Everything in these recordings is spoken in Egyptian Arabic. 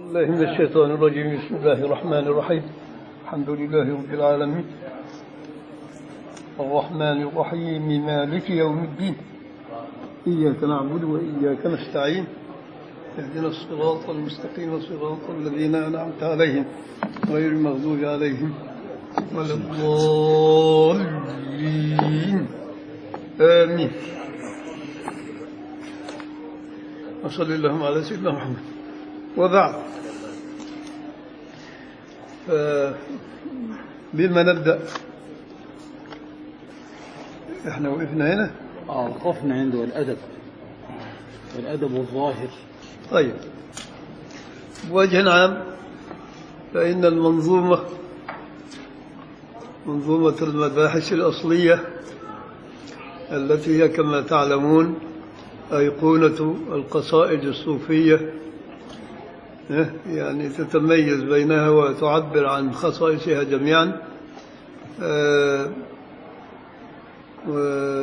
الله من الشيطان الرجيم بسم الله الرحمن الرحيم الحمد لله رب العالمين الرحمن الرحيم مالك يوم الدين إياك نعبد وإياك نستعين اهدنا الصراط المستقيم صراط الذين أنعمت عليهم غير المغضوب عليهم ولا الضالين آمين وصلى اللهم على سيدنا محمد وبعد بما نبدأ احنا وقفنا هنا اه وقفنا عنده الأدب الأدب الظاهر طيب بوجه عام فإن المنظومة منظومة المباحث الأصلية التي هي كما تعلمون أيقونة القصائد الصوفية يعني تتميز بينها وتعبر عن خصائصها جميعا آه و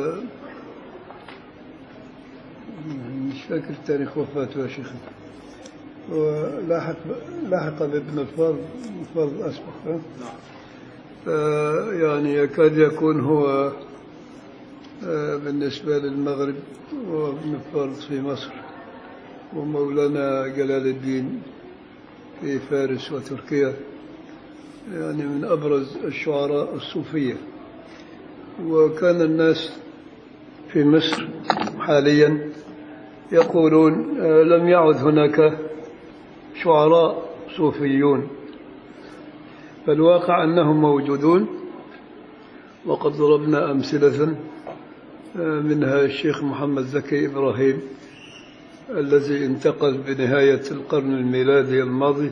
مش فاكر تاريخ وفاته يا شيخ ولاحق لاحق بابن الفرد الفرد أسبق آه يعني يكاد يكون هو آه بالنسبة للمغرب وابن الفرد في مصر ومولانا جلال الدين في فارس وتركيا يعني من أبرز الشعراء الصوفية وكان الناس في مصر حاليا يقولون لم يعد هناك شعراء صوفيون فالواقع أنهم موجودون وقد ضربنا أمثلة منها الشيخ محمد زكي إبراهيم الذي انتقل بنهاية القرن الميلادي الماضي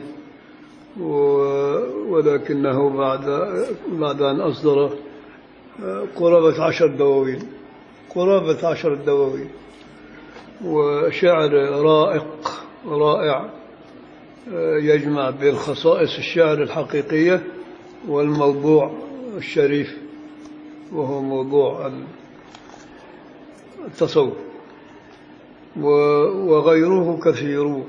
ولكنه بعد بعد أن أصدر قرابة عشر دواوين قرابة عشر دواوين وشعر رائق رائع يجمع بين خصائص الشعر الحقيقية والموضوع الشريف وهو موضوع التصوف وغيره كثيرون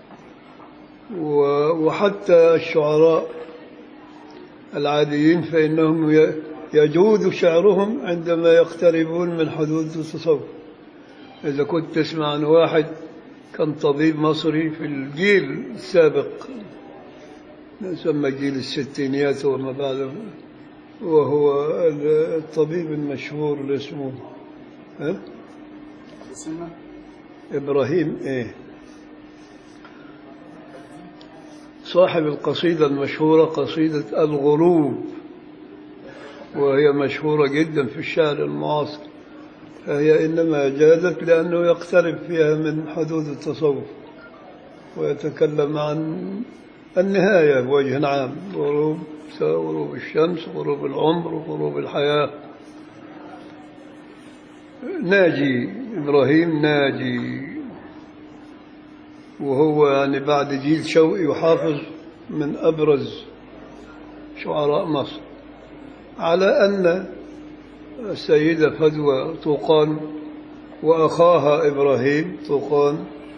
وحتى الشعراء العاديين فإنهم يجود شعرهم عندما يقتربون من حدود التصوف إذا كنت تسمع عن واحد كان طبيب مصري في الجيل السابق يسمى جيل الستينيات وما بعد وهو الطبيب المشهور اللي اسمه ها؟ إبراهيم إيه صاحب القصيدة المشهورة قصيدة الغروب وهي مشهورة جدا في الشعر المعاصر فهي إنما جازت لأنه يقترب فيها من حدود التصوف ويتكلم عن النهاية بوجه عام غروب غروب الشمس غروب العمر غروب الحياة ناجي إبراهيم ناجي وهو يعني بعد جيل شوقي يحافظ من أبرز شعراء مصر على أن السيدة فدوى طوقان وأخاها إبراهيم طوقان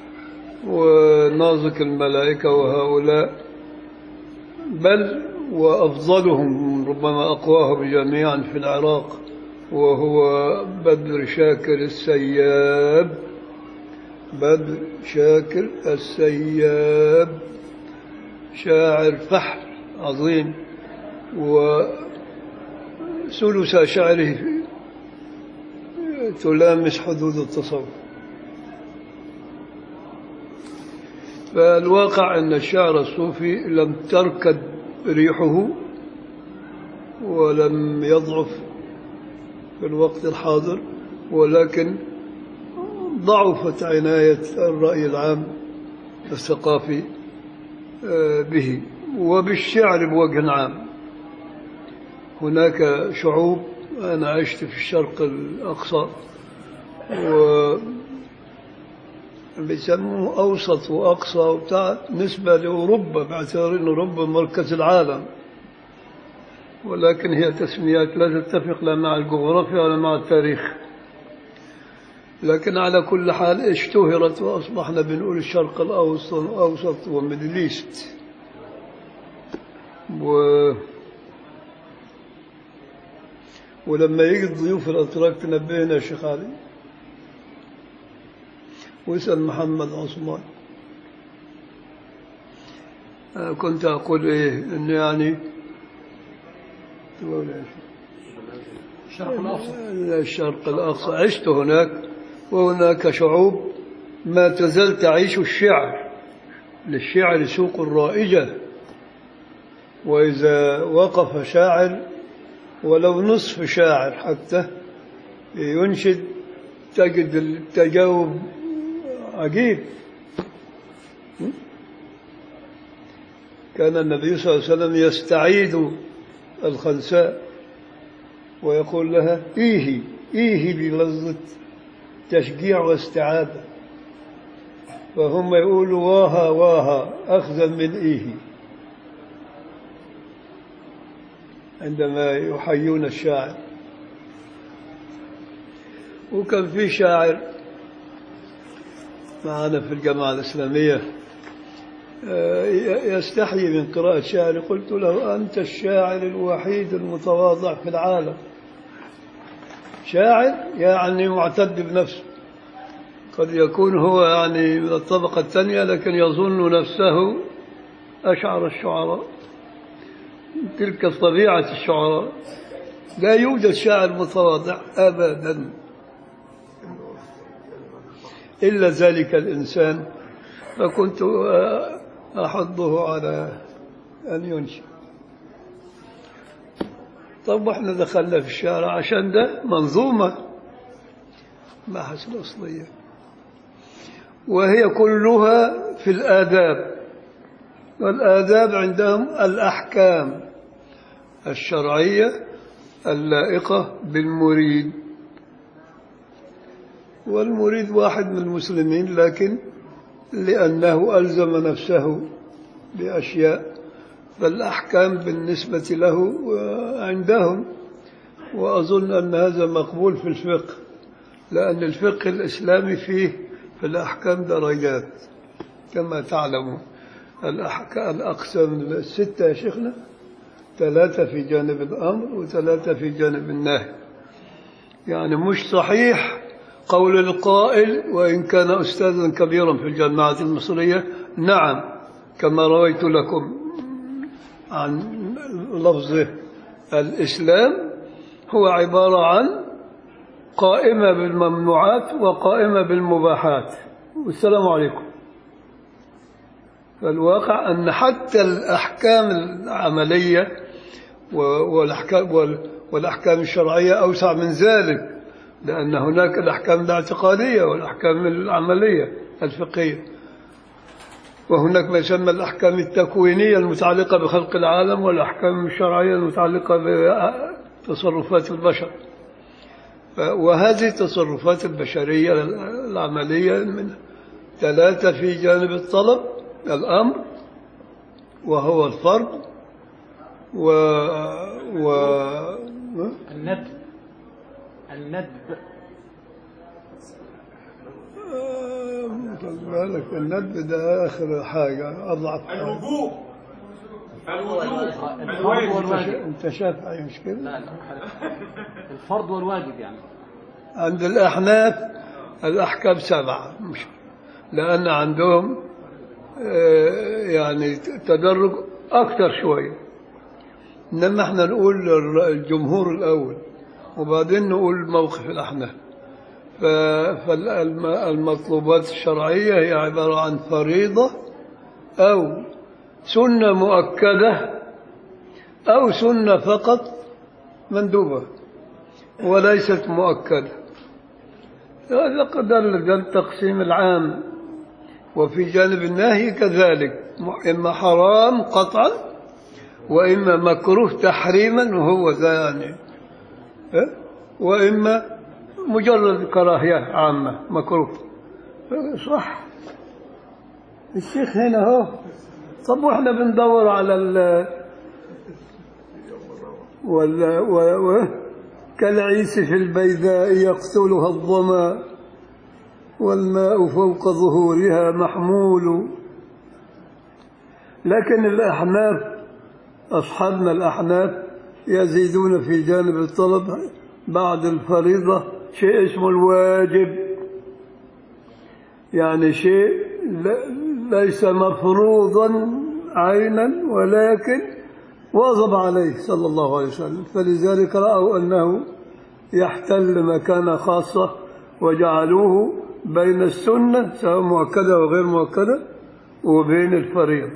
ونازك الملائكة وهؤلاء بل وأفضلهم ربما أقواهم جميعا في العراق وهو بدر شاكر السياب بدر شاكر السياب شاعر فحر عظيم وثلث شعره تلامس حدود التصوف فالواقع أن الشعر الصوفي لم تركد ريحه ولم يضعف في الوقت الحاضر ولكن ضعفت عناية الرأي العام الثقافي به وبالشعر بوجه عام هناك شعوب أنا عشت في الشرق الأقصى و بيسموه أوسط وأقصى وبتاع نسبة لأوروبا باعتبار أن أوروبا مركز العالم ولكن هي تسميات لا تتفق لا مع الجغرافيا ولا مع التاريخ لكن على كل حال اشتهرت وأصبحنا بنقول الشرق الأوسط أوسط وميدل إيست و ولما يجي الضيوف الأتراك تنبهنا يا شيخ علي واسأل محمد عثمان آه، كنت أقول إيه إنه يعني تقول إيش الشرق الأوسط الشرق الأقصى عشت هناك وهناك شعوب ما تزال تعيش الشعر للشعر سوق رائجة وإذا وقف شاعر ولو نصف شاعر حتى ينشد تجد التجاوب عجيب كان النبي صلى الله عليه وسلم يستعيد الخنساء ويقول لها إيهي إيهي بلفظة تشجيع واستعادة فهم يقولوا واها واها أخذا من إيهي عندما يحيون الشاعر وكان في شاعر معنا في الجامعة الإسلامية آه، يستحيي من قراءة شعر قلت له أنت الشاعر الوحيد المتواضع في العالم شاعر يعني معتد بنفسه قد يكون هو يعني من الطبقة الثانية لكن يظن نفسه أشعر الشعراء تلك طبيعة الشعراء لا يوجد شاعر متواضع أبدا إلا ذلك الإنسان فكنت أحضه على أن ينشئ طب احنا دخلنا في الشارع عشان ده منظومة بحث الأصلية وهي كلها في الآداب والآداب عندهم الأحكام الشرعية اللائقة بالمريد والمريد واحد من المسلمين لكن لأنه ألزم نفسه بأشياء فالأحكام بالنسبة له عندهم وأظن أن هذا مقبول في الفقه لأن الفقه الإسلامي فيه في الأحكام درجات كما تعلمون الأحكام الأقسام الستة يا شيخنا ثلاثة في جانب الأمر وثلاثة في جانب النهي يعني مش صحيح قول القائل وإن كان أستاذا كبيرا في الجامعة المصرية نعم كما رويت لكم عن لفظه الإسلام هو عبارة عن قائمة بالممنوعات وقائمة بالمباحات والسلام عليكم فالواقع أن حتى الأحكام العملية والأحكام, والأحكام الشرعية أوسع من ذلك لأن هناك الأحكام الاعتقادية والأحكام العملية الفقهية وهناك ما يسمى الأحكام التكوينية المتعلقة بخلق العالم والأحكام الشرعية المتعلقة بتصرفات البشر وهذه التصرفات البشرية العملية من ثلاثة في جانب الطلب الأمر وهو الفرض و, و... الندب الندب خد بالك الندب ده آخر حاجة أضعف حاجة الوجوب الوجوب الفرض الواجب والواجب أنت شافعي مش كده؟ لا لا الفرض والواجب يعني عند الأحناف الأحكام سبعة مش لأن عندهم آه، يعني تدرج أكثر شوية إنما احنا نقول الجمهور الأول وبعدين نقول موقف الأحناف فالمطلوبات الشرعية هي عبارة عن فريضة أو سنة مؤكدة أو سنة فقط مندوبة وليست مؤكدة هذا قدر ده التقسيم العام وفي جانب النهي كذلك إما حرام قطعا وإما مكروه تحريما وهو ذا يعني إيه؟ وإما مجرد كراهية عامة مكروه صح الشيخ هنا هو طب واحنا بندور على ال وال و... و... كالعيس في البيداء يقتلها الظما والماء فوق ظهورها محمول لكن الأحناف أصحابنا الأحناف يزيدون في جانب الطلب بعد الفريضة شيء اسمه الواجب يعني شيء ل- ليس مفروضا عينا ولكن واظب عليه صلى الله عليه وسلم فلذلك رأوا أنه يحتل مكانة خاصة وجعلوه بين السنة سواء مؤكدة وغير مؤكدة وبين الفريضة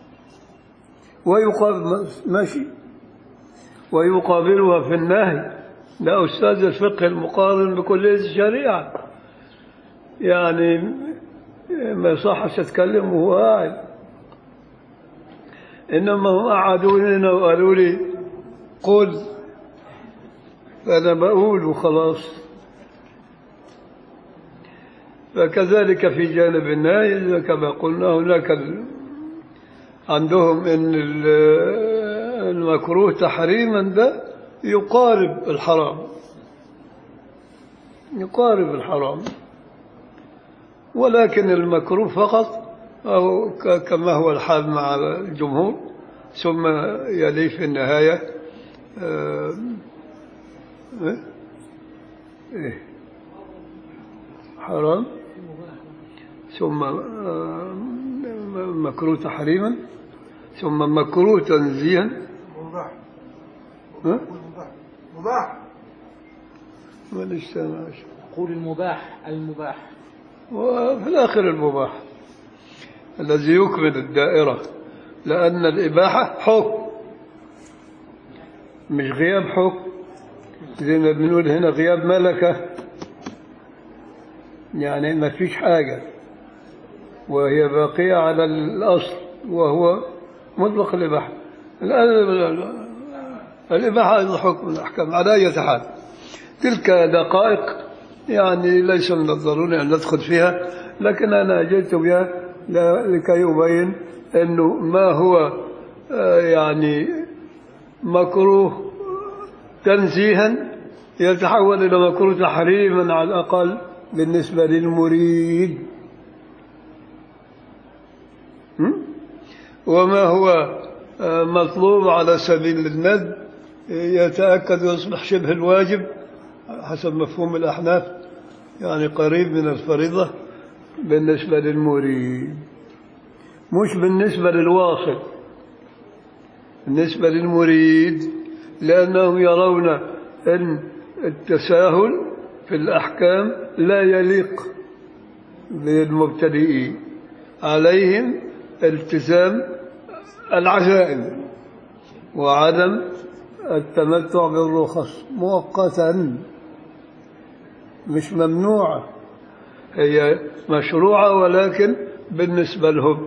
ويقابل ماشي ويقابلها في النهي ده أستاذ الفقه المقارن بكلية الشريعة يعني ما يصحش أتكلم وهو قاعد إنما هم قعدوا هنا وقالوا لي قل فأنا بقول وخلاص فكذلك في جانب النهي كما قلنا هناك ال- عندهم ان ال- المكروه تحريما ده يقارب الحرام يقارب الحرام ولكن المكروه فقط أو ك- كما هو الحال مع الجمهور ثم يلي في النهاية آه، إيه؟ إيه؟ حرام ثم آه، مكروه تحريما ثم مكروه تنزيها مباح ها؟ مباح مباح ما نجتمعش قول المباح المباح وفي الآخر المباح الذي يكمل الدائرة لأن الإباحة حكم مش غياب حكم زي ما بنقول هنا غياب ملكة يعني ما فيش حاجة وهي باقية على الأصل وهو مطلق الإباحة الآن الإباحة أيضا حكم من الأحكام على أي حال تلك دقائق يعني ليس من الضروري أن ندخل فيها لكن أنا جئت بها ل- لكي أبين أنه ما هو آه، يعني مكروه تنزيها يتحول إلى مكروه تحريما على الأقل بالنسبة للمريد م? وما هو آه، مطلوب على سبيل الند يتأكد ويصبح شبه الواجب حسب مفهوم الأحناف يعني قريب من الفريضة بالنسبة للمريد مش بالنسبة للواصل بالنسبة للمريد لأنهم يرون أن التساهل في الأحكام لا يليق بالمبتدئين عليهم التزام العزائم وعدم التمتع بالرخص مؤقتا مش ممنوعة هي مشروعة ولكن بالنسبة لهم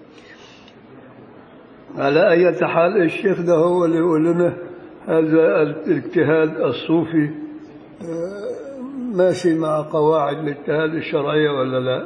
على أي حال الشيخ ده هو اللي يقول لنا هذا الاجتهاد الصوفي آه، ماشي مع قواعد الاجتهاد الشرعية ولا لا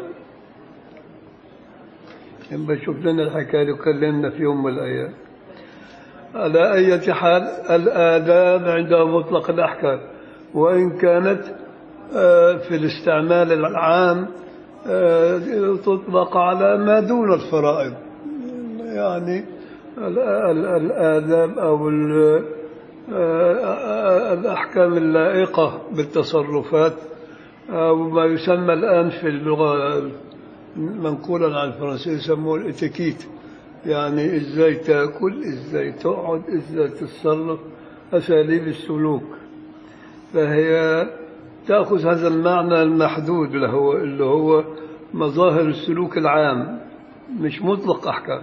يبقى شوف لنا الحكاية وكلمنا في يوم من الأيام على أي حال الآداب عندها مطلق الأحكام وإن كانت آه، في الاستعمال العام آه، تطلق على ما دون الفرائض يعني ال- ال- الآداب أو ال- آه، الأحكام اللائقة بالتصرفات أو ما يسمى الآن في اللغة منقولا عن الفرنسية يسموه الاتيكيت يعني ازاي تاكل ازاي تقعد ازاي تتصرف اساليب السلوك فهي تاخذ هذا المعنى المحدود اللي هو اللي هو مظاهر السلوك العام مش مطلق احكام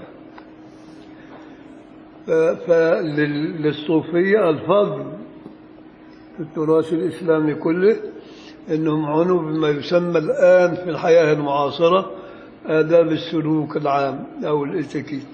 فللصوفيه الفضل في التراث الاسلامي كله انهم عنوا بما يسمى الان في الحياه المعاصره آداب السلوك العام أو الاتيكيت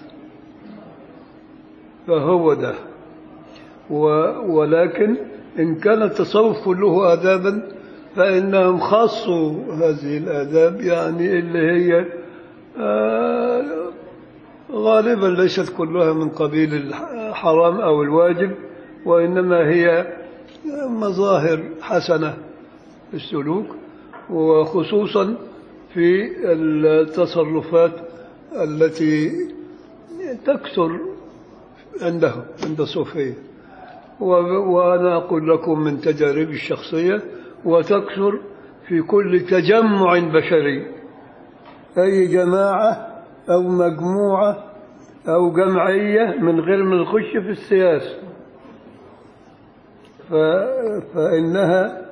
فهو ده و ولكن إن كان التصوف كله آدابا فإنهم خاصوا هذه الآداب يعني اللي هي آه غالبا ليست كلها من قبيل الحرام أو الواجب وإنما هي مظاهر حسنة في السلوك وخصوصا في التصرفات التي تكثر عندهم عند الصوفية و- وأنا أقول لكم من تجاربي الشخصية وتكثر في كل تجمع بشري أي جماعة أو مجموعة أو جمعية من غير ما نخش في السياسة ف... فإنها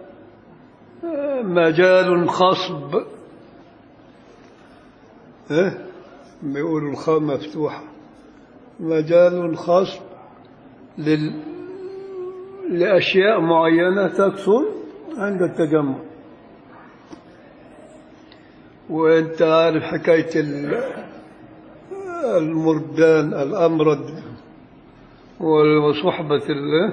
مجال خصب إيه؟ بيقولوا الخاء مفتوحة مجال خصب لل... لأشياء معينة تكثر عند التجمع وانت عارف حكاية ال- المردان الأمرد وصحبة ال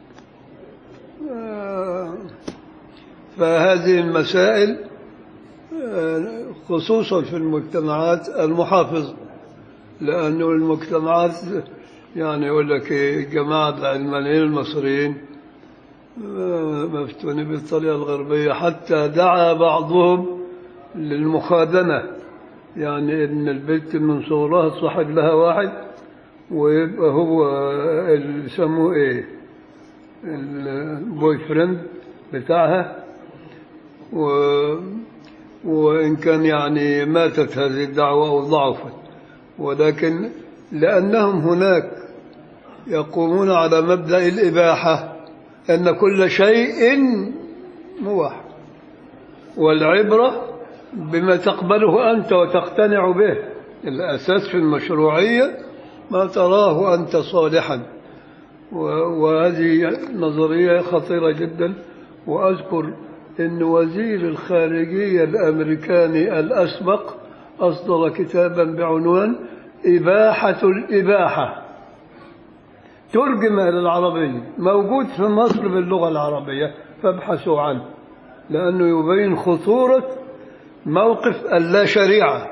آه، فهذه المسائل آه، خصوصا في المجتمعات المحافظة لأنه المجتمعات يعني يقول لك إيه، الجماعة العلمانيين المصريين آه، مفتونين بالطريقة الغربية حتى دعا بعضهم للمخادنة يعني إن البنت من صغرها تصاحب لها واحد ويبقى هو اللي يسموه إيه البوي فريند بتاعها و وإن كان يعني ماتت هذه الدعوة أو ضعفت ولكن لأنهم هناك يقومون على مبدأ الإباحة أن كل شيء مباح والعبرة بما تقبله أنت وتقتنع به الأساس في المشروعية ما تراه أنت صالحا و- وهذه نظرية خطيرة جدا وأذكر أن وزير الخارجية الأمريكاني الأسبق أصدر كتابا بعنوان إباحة الإباحة ترجم إلى العربية موجود في مصر باللغة العربية فابحثوا عنه لأنه يبين خطورة موقف اللا شريعة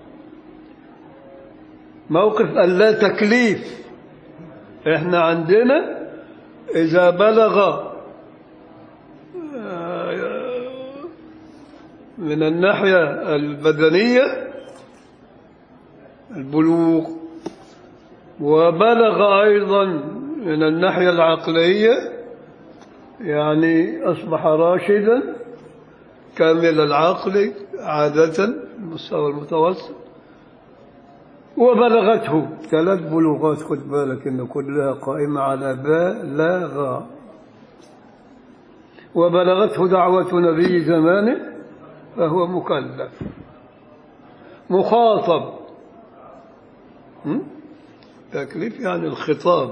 موقف اللا تكليف احنا عندنا إذا بلغ آه، من الناحية البدنية البلوغ وبلغ أيضا من الناحية العقلية يعني أصبح راشدا كامل العقل عادة المستوى المتوسط وبلغته ثلاث بلوغات خد بالك إن كلها قائمة على باء لا غاء وبلغته دعوة نبي زمانه فهو مكلف مخاطب م? تكليف يعني الخطاب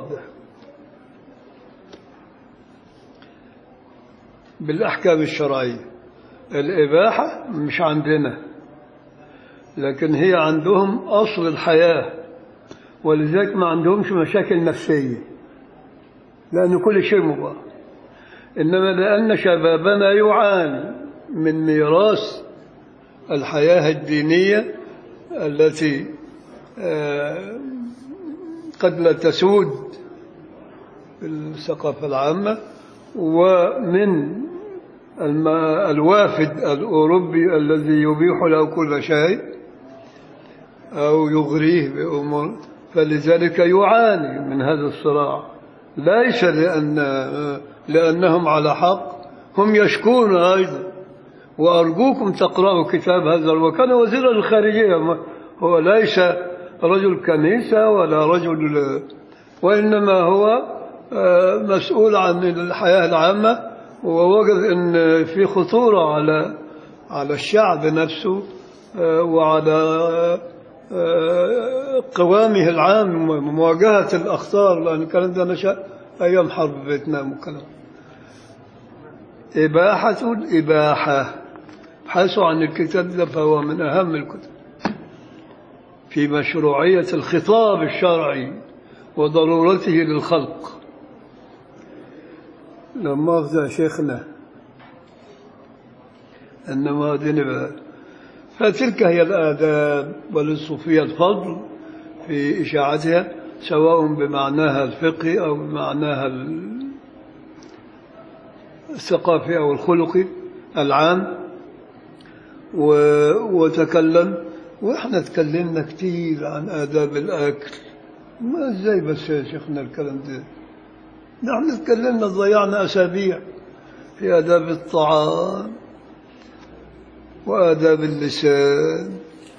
بالأحكام الشرعية الإباحة مش عندنا لكن هي عندهم أصل الحياة ولذلك ما عندهمش مشاكل نفسية لأن كل شيء مباح إنما لأن شبابنا يعاني من ميراث الحياة الدينية التي آه، قد لا تسود في الثقافة العامة ومن الم- الوافد الأوروبي الذي يبيح له كل شيء أو يغريه بأمور فلذلك يعاني من هذا الصراع ليس لأن لأنهم على حق هم يشكون أيضا وأرجوكم تقرأوا كتاب هذا وكان وزير الخارجية ما- هو ليس رجل كنيسة ولا رجل وإنما هو آه، مسؤول عن الحياة العامة ووجد أن في خطورة على على الشعب نفسه آه، وعلى آه، قوامه العام مواجهة الأخطار لأن الكلام ده نشأ أيام حرب فيتنام والكلام إباحة الإباحة حاسوا عن الكتاب ده فهو من أهم الكتب في مشروعية الخطاب الشرعي وضرورته للخلق لما أخذ شيخنا إنما دين بقى فتلك هي الآداب وللصوفية الفضل في إشاعتها سواء بمعناها الفقهي أو بمعناها الثقافي أو الخلقي العام و... وتكلم واحنا تكلمنا كتير عن آداب الأكل ما ازاي بس يا شيخنا الكلام ده نحن تكلمنا ضيعنا أسابيع في آداب الطعام وآداب اللسان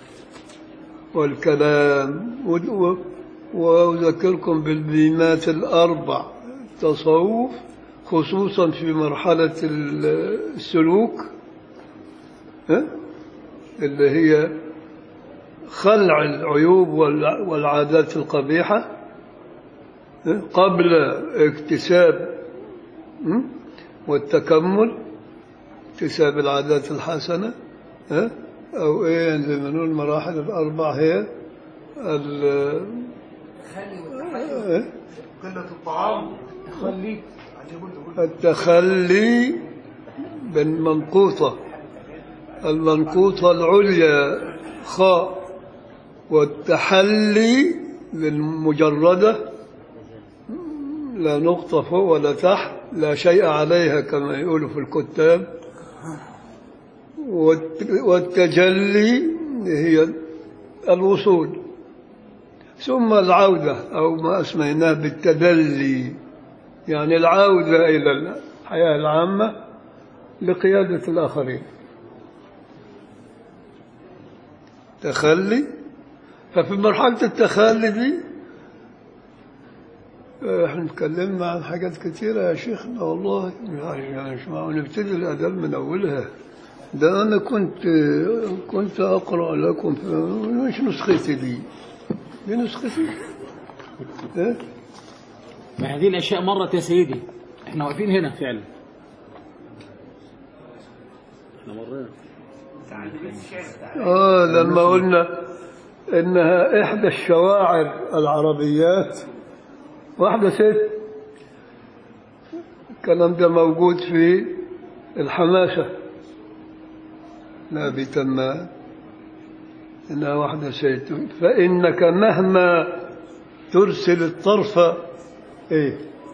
والكلام و- و- وأذكركم بالبيمات الأربع تصوف خصوصا في مرحلة ال- السلوك ها؟ اللي هي خلع العيوب والع- والعادات القبيحة ها؟ قبل اكتساب م? والتكمل اكتساب العادات الحسنة ها؟ أو إيه زي ما نقول المراحل الأربع هي ال- إيه؟ قلة الطعام خليك يعني قلت قلت التخلي بالمنقوطة المنقوطة العليا خاء والتحلي بالمجردة لا نقطة فوق ولا تحت لا شيء عليها كما يقولوا في الكتاب والت- والتجلي هي الوصول ثم العودة أو ما أسميناه بالتدلي يعني العودة إلى الحياة العامة لقيادة الآخرين تخلي ففي مرحلة التخلي دي آه، احنا اتكلمنا عن حاجات كثيرة يا شيخنا والله يعني مش معقول نبتدي الأدب من أولها ده أنا كنت كنت أقرأ لكم في مش نسختي دي دي نسختي إيه؟ ما هذه الأشياء مرت يا سيدي احنا واقفين هنا فعلا احنا مرينا آه لما قلنا إنها إحدى الشواعر العربيات واحدة ست الكلام ده موجود في الحماسة لأبي تمام إنها واحدة ست فإنك مهما ترسل الطرف إيه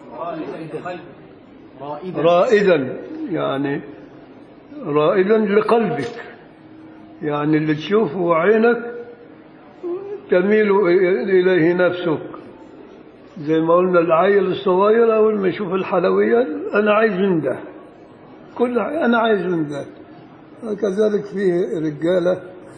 رائدا رائدا يعني رائدا لقلبك يعني اللي تشوفه عينك تميل إليه نفسك زي ما قلنا العيل الصغير أول ما يشوف الحلويات أنا عايز من ده كل أنا عايز من ده كذلك فيه رجالة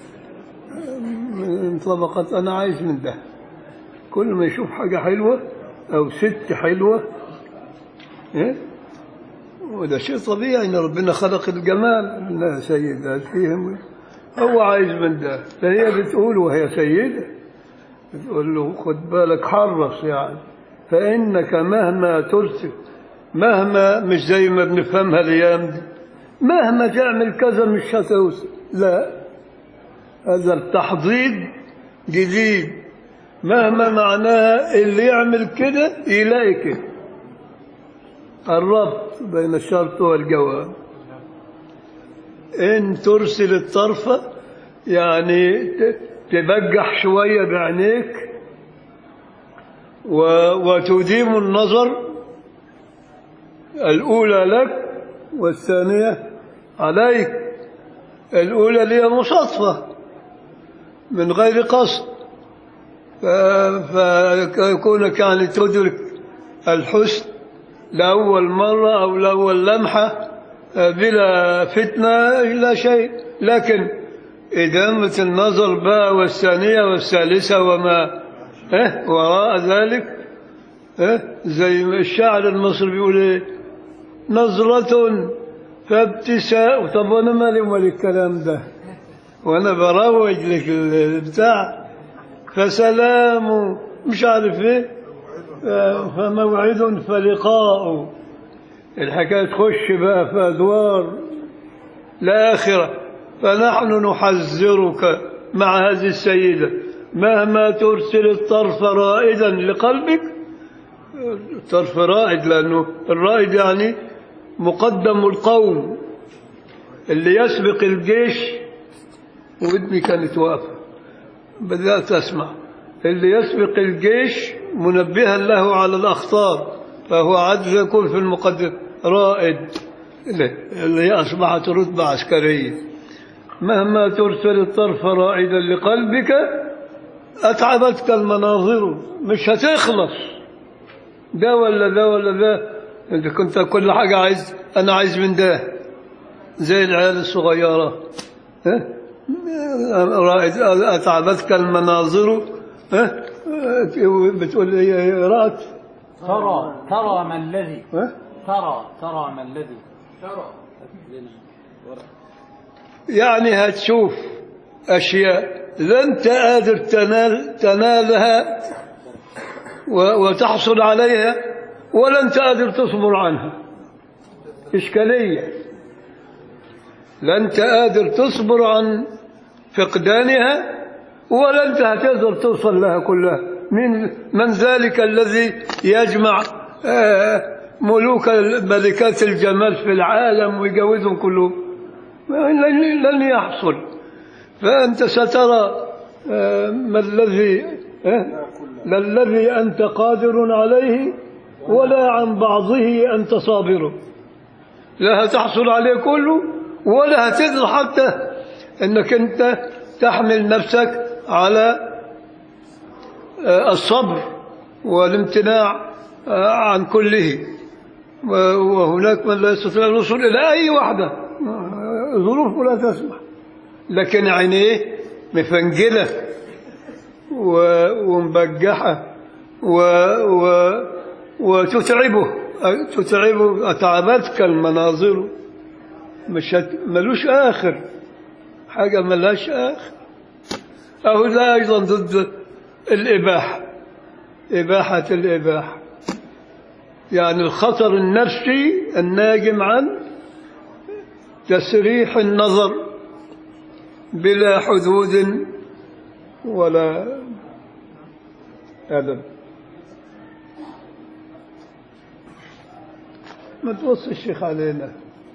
من طبقة أنا عايز من ده كل ما يشوف حاجة حلوة أو ست حلوة إيه؟ وده شيء طبيعي ان ربنا خلق الجمال انها سيدات فيهم هو عايز من ده فهي بتقول وهي سيده بتقول له خد بالك حرص يعني فانك مهما ترسل مهما مش زي ما بنفهمها الايام دي مهما تعمل كذا مش هتوصل لا هذا التحضيض جديد مهما معناها اللي يعمل كده يلاقي كده الربط بين الشرط والجواب إن ترسل الطرف يعني ت- تبجح شوية بعينيك و- وتديم النظر الأولى لك والثانية عليك الأولى اللي هي مصادفة من غير قصد ف- فكونك يعني تدرك الحسن لأول مرة أو لأول لمحة آه، بلا فتنة لا شيء لكن إدامة النظر بقى والثانية والثالثة وما إيه وراء ذلك إيه زي ما الشاعر المصري بيقول إيه نظرة فابتساء طب وأنا مالي ومال الكلام ده وأنا بروج لك البتاع فسلام مش عارف إيه فموعد فلقاء الحكاية تخش بقى في أدوار لا آخرة فنحن نحذرك مع هذه السيدة مهما ترسل الطرف رائدا لقلبك الطرف رائد لأنه الرائد يعني مقدم القوم اللي يسبق الجيش ودني كانت واقفة بدأت أسمع اللي يسبق الجيش منبها له على الأخطار فهو عجز يكون في المقدم رائد اللي هي أصبحت رتبة عسكرية مهما ترسل الطرف رائدا لقلبك أتعبتك المناظر مش هتخلص ده ولا ده ولا ده انت كنت كل حاجة عايز انا عايز من ده زي العيال الصغيرة ها؟ رائد أتعبتك المناظر ها؟ بتقول ايه رأت ترى ترى ما الذي ها؟ ترى ترى ما الذي ترى يعني هتشوف أشياء لا أنت قادر تنال تنالها و- وتحصل عليها ولا أنت قادر تصبر عنها إشكالية لا أنت قادر تصبر عن فقدانها ولا أنت هتقدر توصل لها كلها من من ذلك الذي يجمع آه، ملوك ملكات الجمال في العالم ويجوزهم كلهم لن لن يحصل فأنت سترى آه، ما الذي آه، لا الذي أنت قادر عليه ولا عن بعضه أنت صابر لا هتحصل عليه كله ولا هتقدر حتى أنك أنت تحمل نفسك على آه، الصبر والامتناع آه، عن كله و- وهناك من لا يستطيع الوصول إلى أي واحدة آه، ظروفه لا تسمح لكن عينيه مفنجلة و- ومبجحة و و وتتعبه تتعبه أتعبتك المناظر مش هت- ملوش آخر حاجة ملهاش آخر أو ده أيضا ضد الإباحة إباحة الإباحة يعني الخطر النفسي الناجم عن تسريح النظر بلا حدود ولا أدب ما توصي الشيخ علينا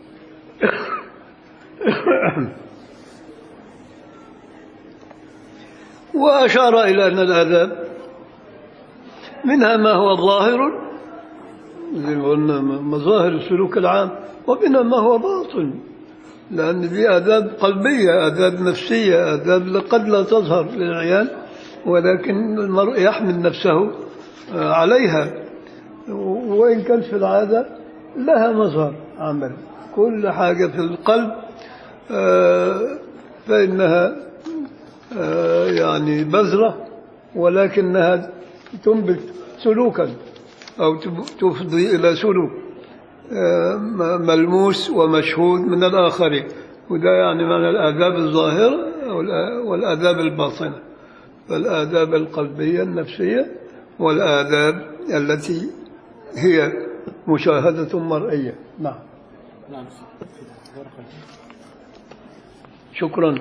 وأشار إلى أن الآداب منها ما هو ظاهر زي ما قلنا مظاهر السلوك العام ومنها ما هو باطن لأن دي آداب قلبية آداب نفسية آداب قد لا تظهر للعيان ولكن المرء يحمل نفسه آه، عليها وإن كان في العادة لها مظهر عمل كل حاجة في القلب آه، فإنها آه، يعني بذرة ولكنها تنبت سلوكا أو تب- تفضي إلى سلوك آه، م- ملموس ومشهود من الآخرين وده يعني معنى الآداب الظاهرة والآ- والآداب الباطنة فالآداب القلبية النفسية والآداب التي هي مشاهدة مرئية نعم نعم بارك الله. شكرا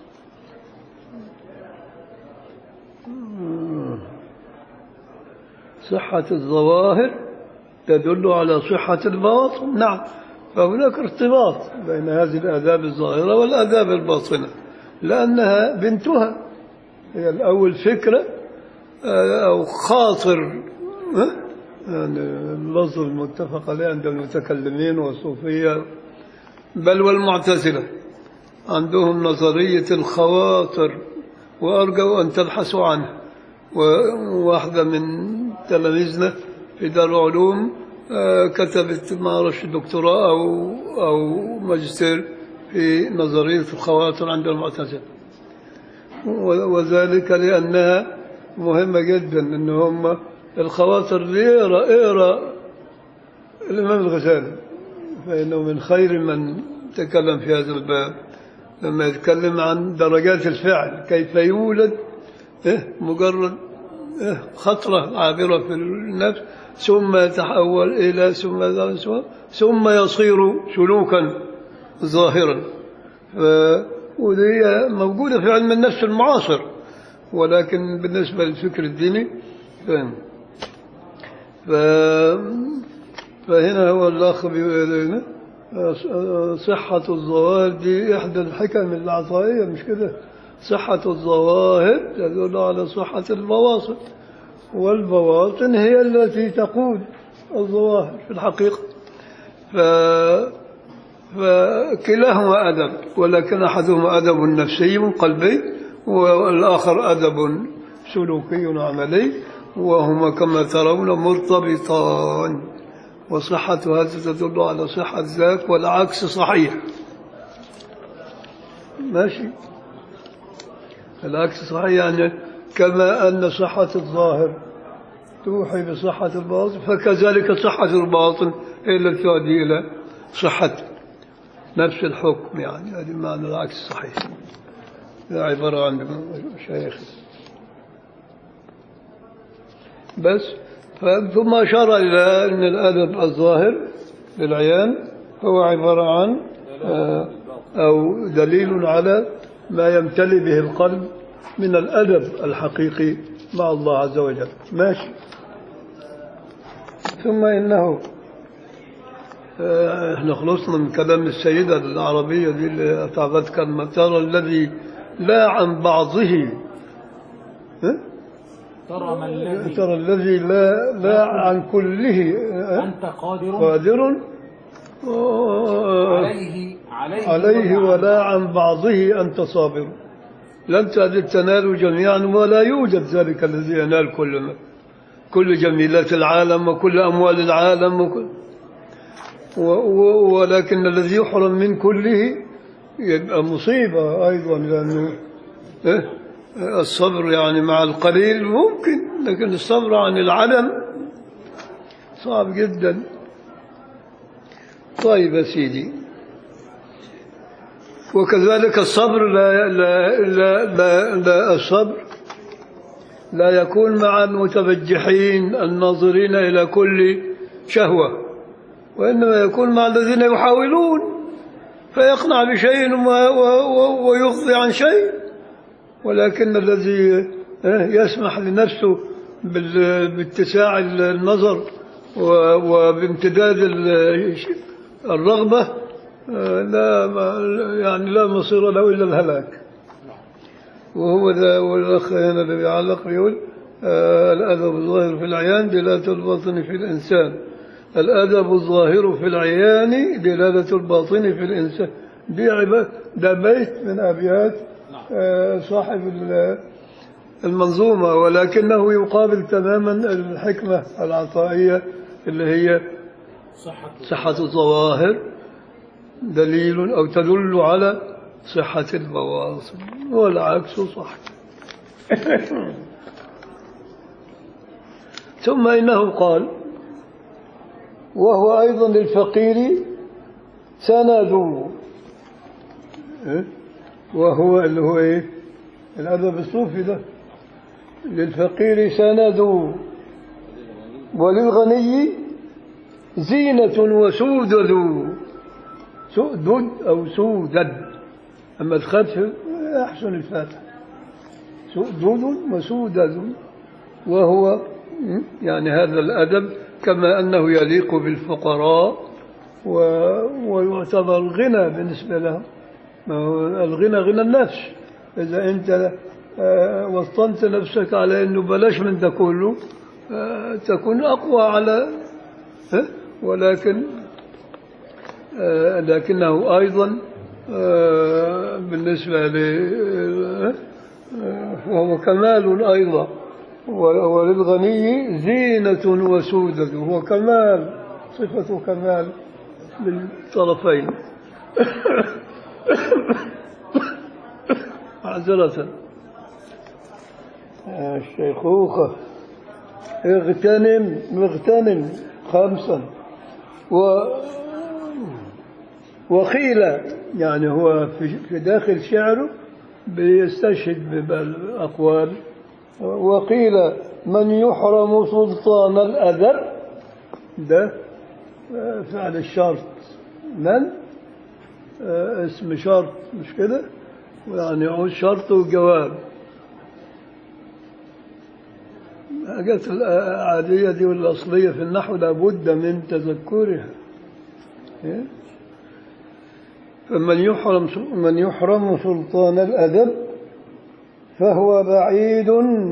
صحة الظواهر تدل على صحة الباطن نعم فهناك ارتباط بين هذه الآداب الظاهرة والآداب الباطنة لأنها بنتها هي الأول فكرة آه، أو خاطر ها؟ يعني اللفظ المتفق عليه عند المتكلمين والصوفية بل والمعتزلة عندهم نظرية الخواطر وأرجو أن تبحثوا عنها وواحدة من تلاميذنا في دار العلوم آه، كتبت ما أعرفش دكتوراه أو أو ماجستير في نظرية الخواطر عند المعتزلة و- وذلك لأنها مهمة جدا إن هم الخواطر دي اقرا اقرا الإمام الغزالي فإنه من خير من تكلم في هذا الباب لما يتكلم عن درجات الفعل كيف يولد إيه مجرد إيه خطرة عابرة في النفس ثم يتحول إلى ثم ثم- ثم يصير سلوكا ظاهرا ف- ودي موجودة في علم النفس المعاصر ولكن بالنسبة للفكر الديني فهم ف... فهنا هو الأخ بيقول هنا صحة الظواهر دي إحدى الحكم العطائية مش كده صحة الظواهر تدل على صحة البواطن والبواطن هي التي تقود الظواهر في الحقيقة ف... فكلاهما أدب ولكن أحدهما أدب نفسي قلبي والآخر أدب سلوكي عملي وهما كما ترون مرتبطان وصحة هذا تدل على صحة ذاك والعكس صحيح ماشي العكس صحيح يعني كما أن صحة الظاهر توحي بصحة الباطن فكذلك صحة الباطن هي التي تؤدي إلى صحة نفس الحكم يعني هذه معنى العكس صحيح هذا عبارة عن شيخ بس ف- ثم أشار إلى أن الأدب الظاهر للعيان هو عبارة عن آه، أو دليل على ما يمتلئ به القلب من الأدب الحقيقي مع الله عز وجل ماشي ثم إنه آه، احنا خلصنا من كلام السيدة العربية دي اللي تعبت كلمة ترى الذي لا عن بعضه ها؟ ترى ما الذي ترى الذي لا لا عن كله آه، أنت قادر قادر آه، عليه عليه عليه ولا ولا عن بعضه أنت صابر لن تجد تنالوا جميعا ولا يوجد ذلك الذي ينال كل ما كل جميلات العالم وكل أموال العالم وكل و و ولكن الذي يحرم من كله يبقى مصيبة أيضا لأنه إيه؟ الصبر يعني مع القليل ممكن لكن الصبر عن العدم صعب جدا طيب يا سيدي وكذلك الصبر لا لا لا لا, لا الصبر لا يكون مع المتبجحين الناظرين إلى كل شهوة وإنما يكون مع الذين يحاولون فيقنع بشيء و- و- و- ويغضي عن شيء ولكن الذي يسمح لنفسه بال- باتساع النظر و- وبامتداد ال- الرغبة لا ما- يعني لا مصير له إلا الهلاك وهو ذا والأخ هنا اللي بيعلق بيقول آه، الأدب الظاهر في العيان دلالة الباطن في الإنسان الأدب الظاهر في العيان دلالة الباطن في الإنسان دي عباد ده بيت من أبيات آه، صاحب ال- المنظومة ولكنه يقابل تماما الحكمة العطائية اللي هي صحة صحة الظواهر دليل أو تدل على صحة البواطن والعكس صح ثم إنه قال وهو أيضا للفقير سند إيه؟ وهو اللي هو إيه الأدب الصوفي ده للفقير سند وللغني زينة وسودد سؤدد أو سودد أما الخطف أحسن الفاتح سؤدد وسودد وهو م? يعني هذا الأدب كما أنه يليق بالفقراء و... ويعتبر غنى بالنسبة لهم ما هو الغنى غنى النفس إذا أنت آه، وطنت نفسك على أنه بلاش من ده كله آه، تكون أقوى على ها؟ ولكن آه، لكنه أيضا آه، بالنسبة ل آه، فهو كمال أيضا و- وللغني زينة وسودة وهو كمال صفة كمال للطرفين معذرة يا الشيخوخة اغتنم اغتنم خمسا و وقيل يعني هو في في داخل شعره بيستشهد بالأقوال وقيل من يحرم سلطان الأدب ده آه، فعل الشرط من آه، اسم شرط مش كده يعني هو شرط وجواب الحاجات العادية دي والأصلية في النحو لابد من تذكرها إيه؟ فمن يحرم من يحرم سلطان الأدب فهو بعيد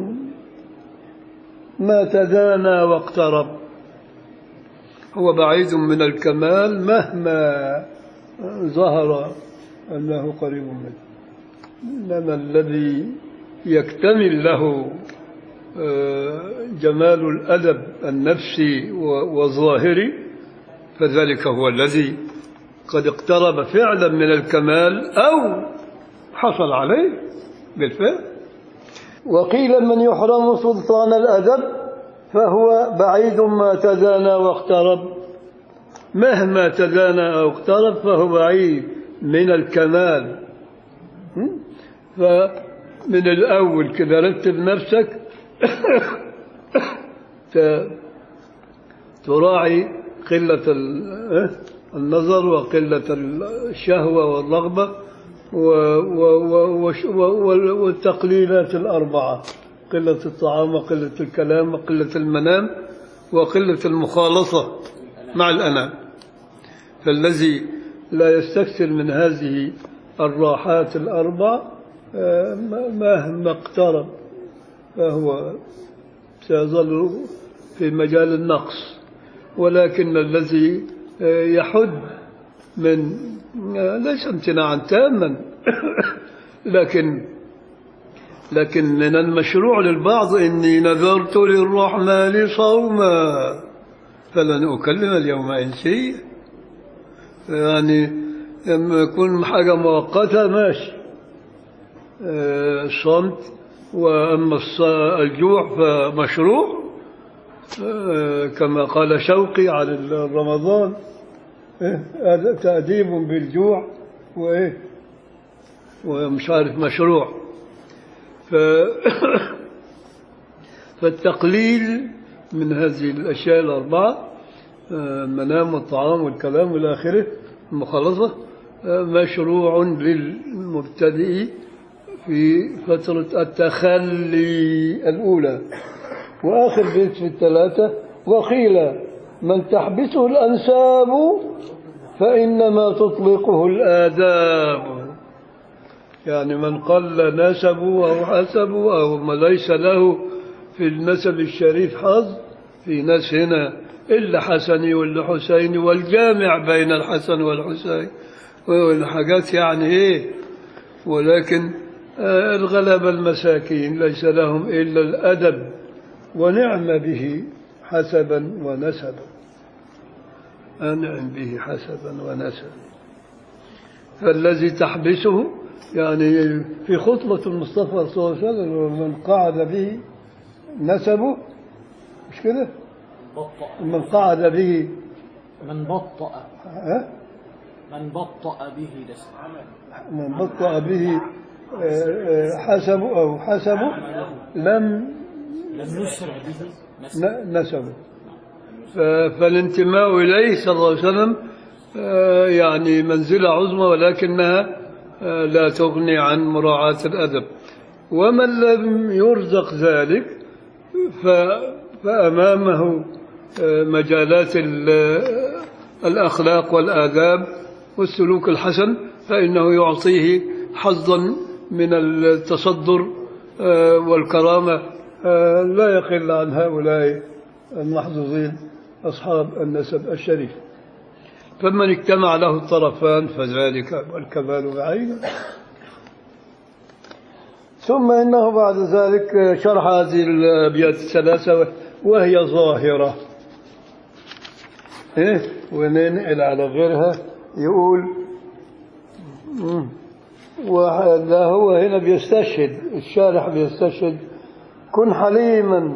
ما تدانى واقترب هو بعيد من الكمال مهما ظهر أنه قريب منه إنما الذي يكتمل له آه، جمال الأدب النفسي و- والظاهري فذلك هو الذي قد اقترب فعلا من الكمال أو حصل عليه بالفعل وقيل من يحرم سلطان الأدب فهو بعيد ما تدانى واقترب مهما تدانى أو اقترب فهو بعيد من الكمال م? فمن الأول كده رتب نفسك ت- تراعي قلة ال- النظر وقلة الشهوة والرغبة و- و- و- وش- و- وال- والتقليلات الأربعة قلة الطعام وقلة الكلام وقلة المنام وقلة المخالطة مع الأنام فالذي لا يستكثر من هذه الراحات الأربع آه، مهما اقترب فهو سيظل في مجال النقص ولكن الذي آه، يحد من آه، ليس امتناعا تاما لكن لكن من المشروع للبعض إني نذرت للرحمن صوما فلن أكلم اليوم إنسيا يعني لما يكون حاجة مؤقتة ماشي آه، صمت وأما الص- الجوع فمشروع آه، كما قال شوقي على رمضان إيه؟ هذا تأديب بالجوع وإيه ومش عارف مشروع ف... فالتقليل من هذه الأشياء الأربعة آه، المنام والطعام والكلام إلى آخره المخالطة آه، مشروع للمبتدئ في فترة التخلي الأولى وآخر بيت في الثلاثة وقيل من تحبسه الأنساب فإنما تطلقه الآداب يعني من قل نسبه أو حسبه أو ما ليس له في النسب الشريف حظ في ناس هنا إلا حسني ولا حسيني والجامع بين الحسن والحسين والحاجات يعني إيه ولكن آه، الغلبة المساكين ليس لهم إلا الأدب ونعم به حسبا ونسبا أنعم به حسبا ونسبا فالذي تحبسه يعني في خطبة المصطفى صلى الله عليه وسلم ومن قعد به نسبه مش كده بطأ من قعد به من بطأ ها؟ من بطأ به دسم من بطأ به آه، آه، حسبه أو حسبه لم لم يسرع به نسم ن- نسبه ف- فالانتماء إليه صلى الله عليه وسلم آه، يعني منزلة عظمى ولكنها آه، لا تغني عن مراعاة الأدب ومن لم يرزق ذلك ف- فأمامه آه، مجالات ال- الأخلاق والآداب والسلوك الحسن فإنه يعطيه حظا من التصدر آه، والكرامة آه، لا يقل عن هؤلاء المحظوظين أصحاب النسب الشريف فمن اجتمع له الطرفان فذلك الكمال بعينه ثم إنه بعد ذلك شرح هذه الأبيات الثلاثة وهي ظاهرة إيه؟ وننقل على غيرها يقول مم. وده هو هنا بيستشهد الشارح بيستشهد كن حليما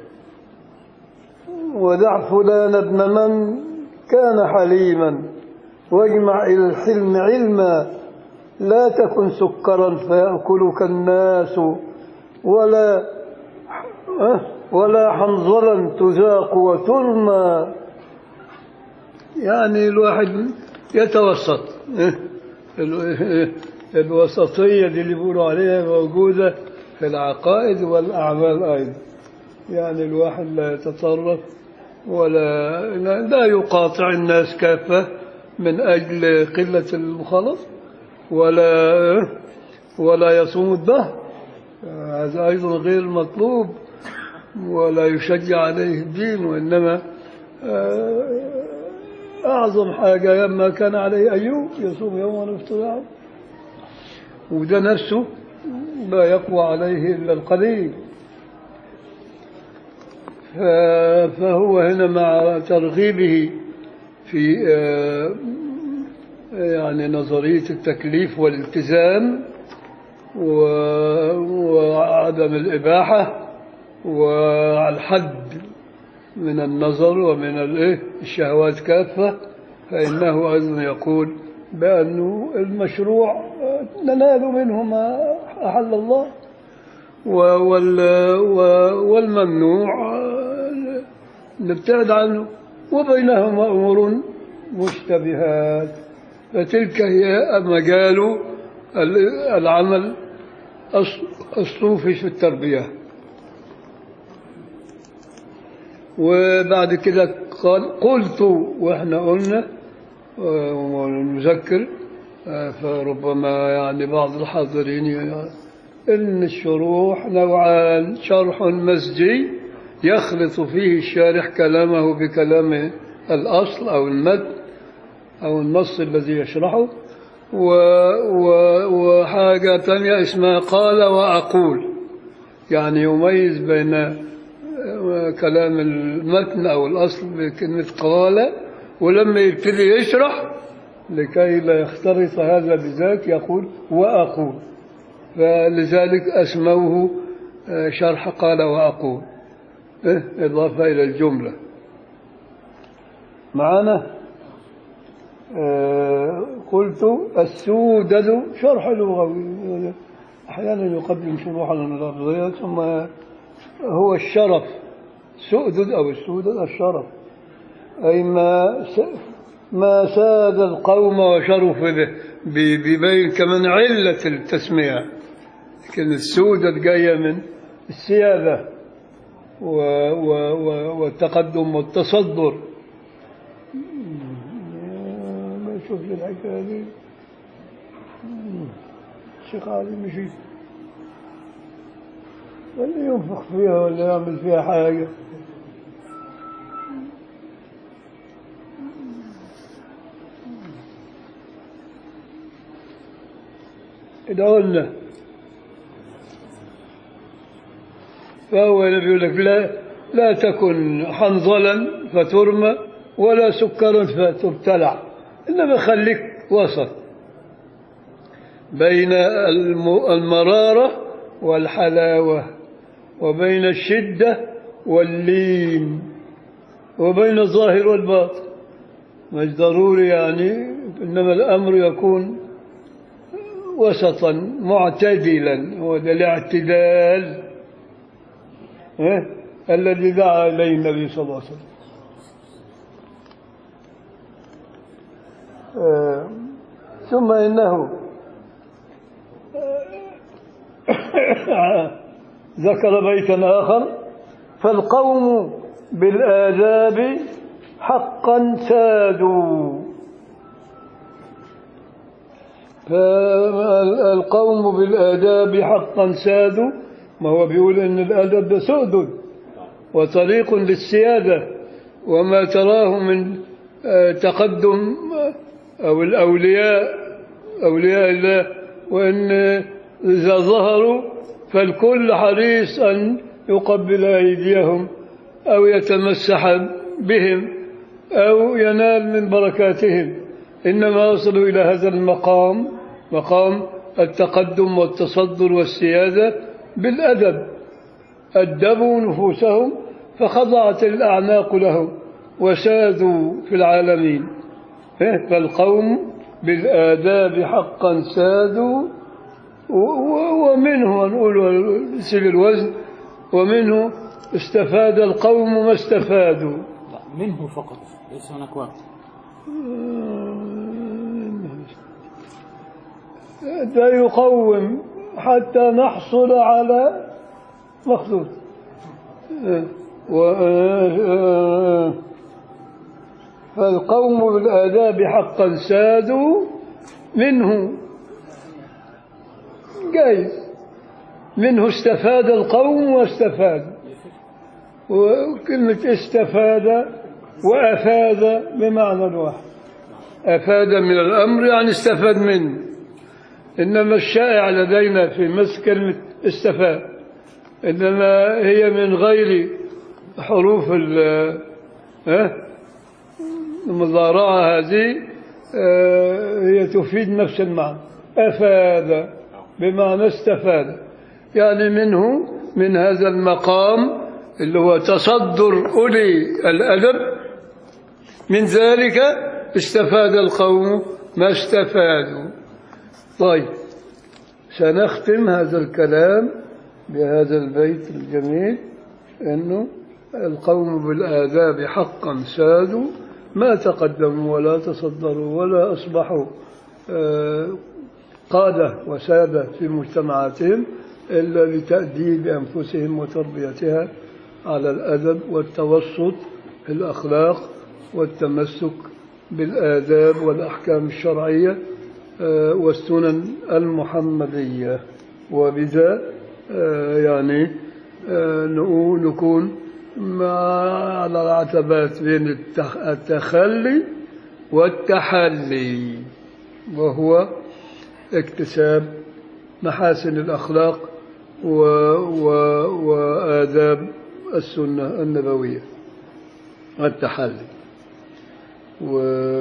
ودع فلان ابن من كان حليما واجمع إلى الحلم علما لا تكن سكرا فيأكلك الناس ولا أه؟ ولا حنظلا تذاق وترمى يعني الواحد يتوسط أه؟ ال- الوسطية دي اللي بيقولوا عليها موجودة في العقائد والأعمال أيضا يعني الواحد لا يتطرف ولا لا- لا يقاطع الناس كافة من أجل قلة المخالطة ولا ولا يصوم الدهر هذا أيضا غير مطلوب ولا يشجع عليه الدين وإنما آه، أعظم حاجة لما كان عليه أيوب يصوم يوما ويفطر وده نفسه لا يقوى عليه إلا القليل ف- فهو هنا مع ترغيبه في آه، يعني نظرية التكليف والالتزام و- وعدم الإباحة والحد من النظر ومن الإيه الشهوات كافة فإنه أيضا يقول بأنه المشروع آه، ننال منه ما أحل الله و- وال- و- والممنوع آه، نبتعد عنه وبينهما أمور مشتبهات فتلك هي مجال ال- العمل الص- الصوفي في التربية وبعد كده قال قلت واحنا قلنا آه، ونذكر آه، فربما يعني بعض الحاضرين ي- إن الشروح نوعان شرح مزجي يخلط فيه الشارح كلامه بكلام الأصل أو المد أو النص الذي يشرحه و و وحاجة تانية اسمها قال وأقول يعني يميز بين آه، كلام المتن أو الأصل بكلمة قال ولما يبتدي يشرح لكي لا يختلط هذا بذاك يقول وأقول فلذلك أسموه آه، شرح قال وأقول إيه؟ إضافة إلى الجملة معنا آه، قلت السودد شرح لغوي أحيانا يقدم شروحا للأرضية ثم هو الشرف سؤدد أو السودد الشرف أي ما س- ما ساد القوم وشرف به ب- ببين كمان علة التسمية لكن السودد جاية من السيادة و و و والتقدم والتصدر ما يشوف لي الحكاية دي الشيخ علي مشي ولا ينفخ فيها ولا يعمل فيها حاجة ادعوا لنا فهو يقول لك لا لا تكن حنظلا فترمى ولا سكرا فتبتلع انما خليك وسط بين الم- المراره والحلاوه وبين الشده واللين وبين الظاهر والباطن مش ضروري يعني انما الامر يكون وسطا معتدلا هو ده الاعتدال ها؟ الذي دعا اليه النبي صلى الله عليه وسلم آه، ثم انه آه، ذكر بيتا اخر فالقوم بالآداب حقا سادوا فالقوم بالآداب حقا سادوا ما هو بيقول إن الأدب ده سؤدد وطريق للسيادة وما تراه من آه، تقدم أو الأولياء أولياء الله وإن إذا ظهروا فالكل حريص أن يقبل أيديهم أو يتمسح بهم أو ينال من بركاتهم إنما وصلوا إلى هذا المقام مقام التقدم والتصدر والسيادة بالأدب أدبوا نفوسهم فخضعت الأعناق لهم وسادوا في العالمين إيه؟ فالقوم بالآداب حقا سادوا و- و- ومنه نقول سيب الوزن ومنه استفاد القوم ما استفادوا لا منه فقط ليس هناك وقت ده يقوم حتى نحصل على مخلوق و فالقوم بالآداب حقا سادوا منه جايز منه استفاد القوم واستفاد وكلمة استفاد وأفاد بمعنى واحد أفاد من الأمر يعني استفاد منه إنما الشائع لدينا في مصر كلمة استفاد إنما هي من غير حروف ال ها؟ المضارعة هذه آه، هي تفيد نفس المعنى أفاد بمعنى استفاد يعني منه من هذا المقام اللي هو تصدر أولي الأدب من ذلك استفاد القوم ما استفادوا طيب سنختم هذا الكلام بهذا البيت الجميل أنه القوم بالآداب حقا سادوا ما تقدموا ولا تصدروا ولا أصبحوا آه، قادة وسادة في مجتمعاتهم إلا بتأديب أنفسهم وتربيتها على الأدب والتوسط في الأخلاق والتمسك بالآداب والأحكام الشرعية آه، والسنن المحمدية وبذا آه، يعني آه، نقول- نكون مع على العتبات بين التخ- التخلي والتحلي وهو اكتساب محاسن الأخلاق و... و... وآداب السنة النبوية التحلي و...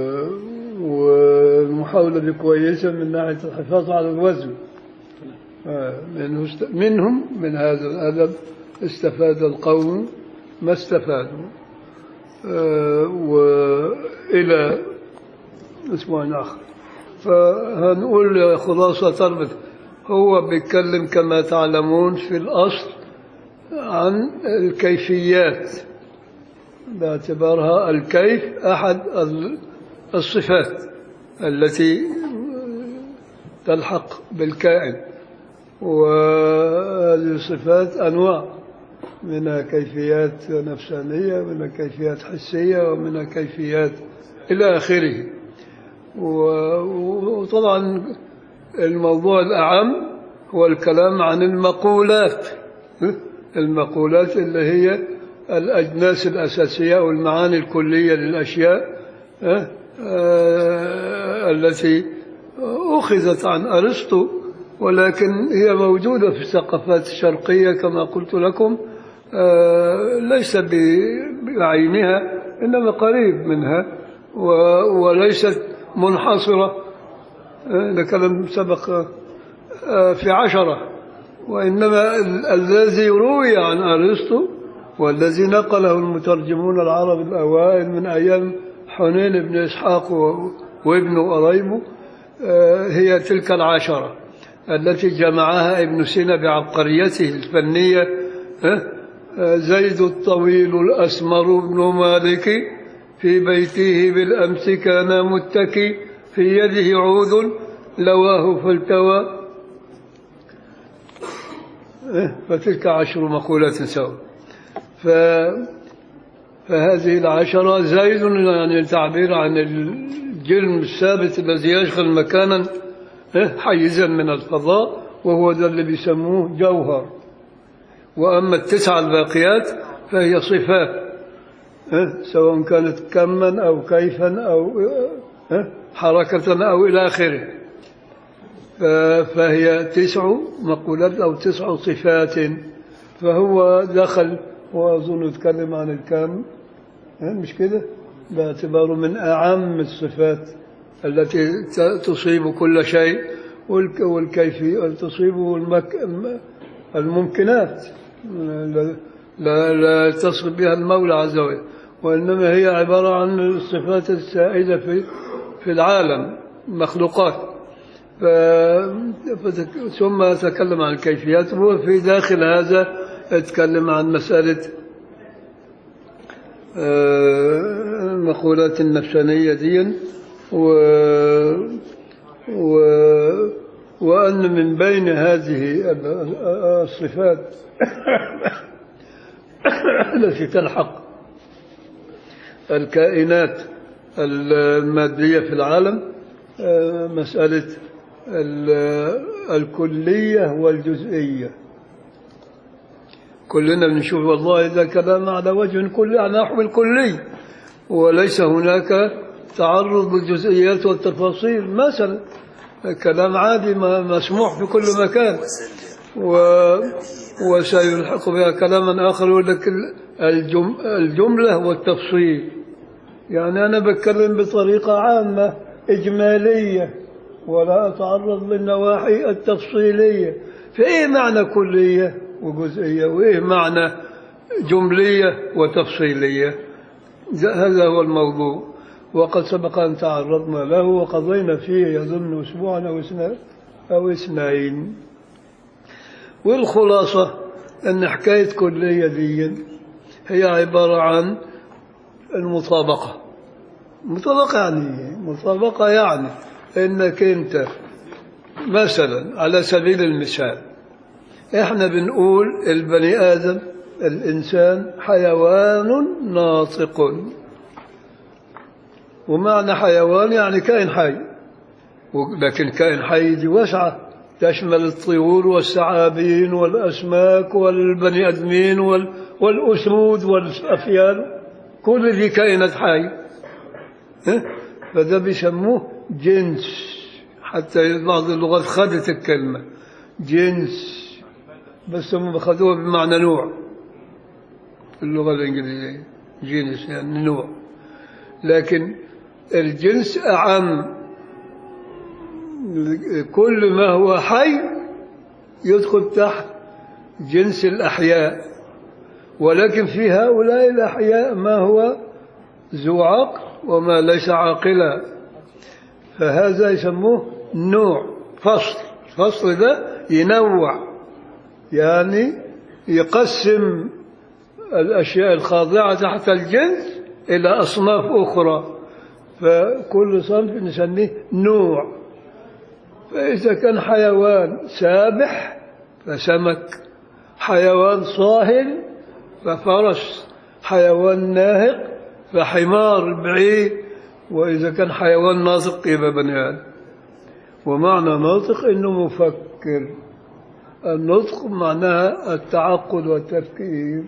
والمحاولة دي كويسة من ناحية الحفاظ على الوزن آه، منه است... منهم من هذا الأدب استفاد القوم ما استفادوا آه، وإلى أسبوع آخر فهنقول خلاصة تربط هو بيتكلم كما تعلمون في الأصل عن الكيفيات باعتبارها الكيف أحد ال- الصفات التي تلحق بالكائن وهذه الصفات أنواع منها كيفيات نفسانية ومنها كيفيات حسية ومنها كيفيات إلى آخره و- وطبعا الموضوع الأعم هو الكلام عن المقولات المقولات اللي هي الأجناس الأساسية أو المعاني الكلية للأشياء آه، آه، التي أخذت عن أرسطو ولكن هي موجودة في الثقافات الشرقية كما قلت لكم آه، ليس ب- بعينها إنما قريب منها و- وليست منحصرة آه، ده كلام سبق آه، في عشرة وإنما ال- الذي روي عن أرسطو والذي نقله المترجمون العرب الأوائل من أيام حنين بن إسحاق و- وابنه قريبه آه، هي تلك العشرة التي جمعها ابن سينا بعبقريته الفنية آه، آه، زيد الطويل الأسمر بن مالك في بيته بالأمس كان متكي في يده عود لواه فالتوى إيه، فتلك عشر مقولات سوا ف فهذه العشرة زيد يعني تعبير عن الجرم الثابت الذي يشغل مكانا إيه، حيزا من الفضاء وهو ذا اللي بيسموه جوهر وأما التسعة الباقيات فهي صفات إيه، سواء كانت كما أو كيفا أو إيه، حركة أو إلى آخره ف- فهي تسع مقولات أو تسع صفات فهو دخل وأظن يتكلم عن الكم ها، مش كده باعتباره من أعم الصفات التي ت- تصيب كل شيء والك- والكيفية تصيبه المك... الم- الممكنات لا, لا, لا تصل بها المولى عز وجل وإنما هي عبارة عن الصفات السائدة في في العالم مخلوقات ف... فتك... ثم تكلم عن الكيفيات وفي داخل هذا اتكلم عن مسألة آه، المقولات النفسانية دي و... و... وأن من بين هذه ال- الصفات التي تلحق الكائنات المادية في العالم آه، مسألة ال- الكلية والجزئية كلنا بنشوف والله إذا كلام على وجه كلي على نحو الكلي وليس هناك تعرض للجزئيات والتفاصيل مثلا كلام عادي ما مسموح في كل مكان و وسيلحق بها كلاما آخر يقول لك الجم... الجملة والتفصيل يعني أنا بتكلم بطريقة عامة إجمالية ولا أتعرض للنواحي التفصيلية فإيه معنى كلية وجزئية وإيه معنى جملية وتفصيلية هذا هو الموضوع وقد سبق أن تعرضنا له وقضينا فيه يظن أسبوعا أو اثنين أو اثنين والخلاصة أن حكاية كلية دي هي عبارة عن المطابقة مطابقة يعني إيه؟ مطابقة يعني أنك أنت مثلا على سبيل المثال احنا بنقول البني آدم الإنسان حيوان ناطق ومعنى حيوان يعني كائن حي لكن كائن حي دي واسعة تشمل الطيور والثعابين والأسماك والبني آدمين وال... والأسود والأفيال كل دي كائنات حي ها؟ فده بيسموه جنس حتى بعض اللغات خدت الكلمة جنس بس هم خدوها بمعنى نوع اللغة الإنجليزية جنس يعني نوع لكن الجنس أعم كل ما هو حي يدخل تحت جنس الأحياء ولكن في هؤلاء الأحياء ما هو ذو عقل وما ليس عاقلا فهذا يسموه نوع فصل الفصل ده ينوع يعني يقسم الأشياء الخاضعة تحت الجنس إلى أصناف أخرى فكل صنف نسميه نوع فإذا كان حيوان سابح فسمك حيوان صاهل ففرس حيوان ناهق فحمار بعيد وإذا كان حيوان ناطق يبقى بني آدم ومعنى ناطق إنه مفكر النطق معناها التعقل والتفكير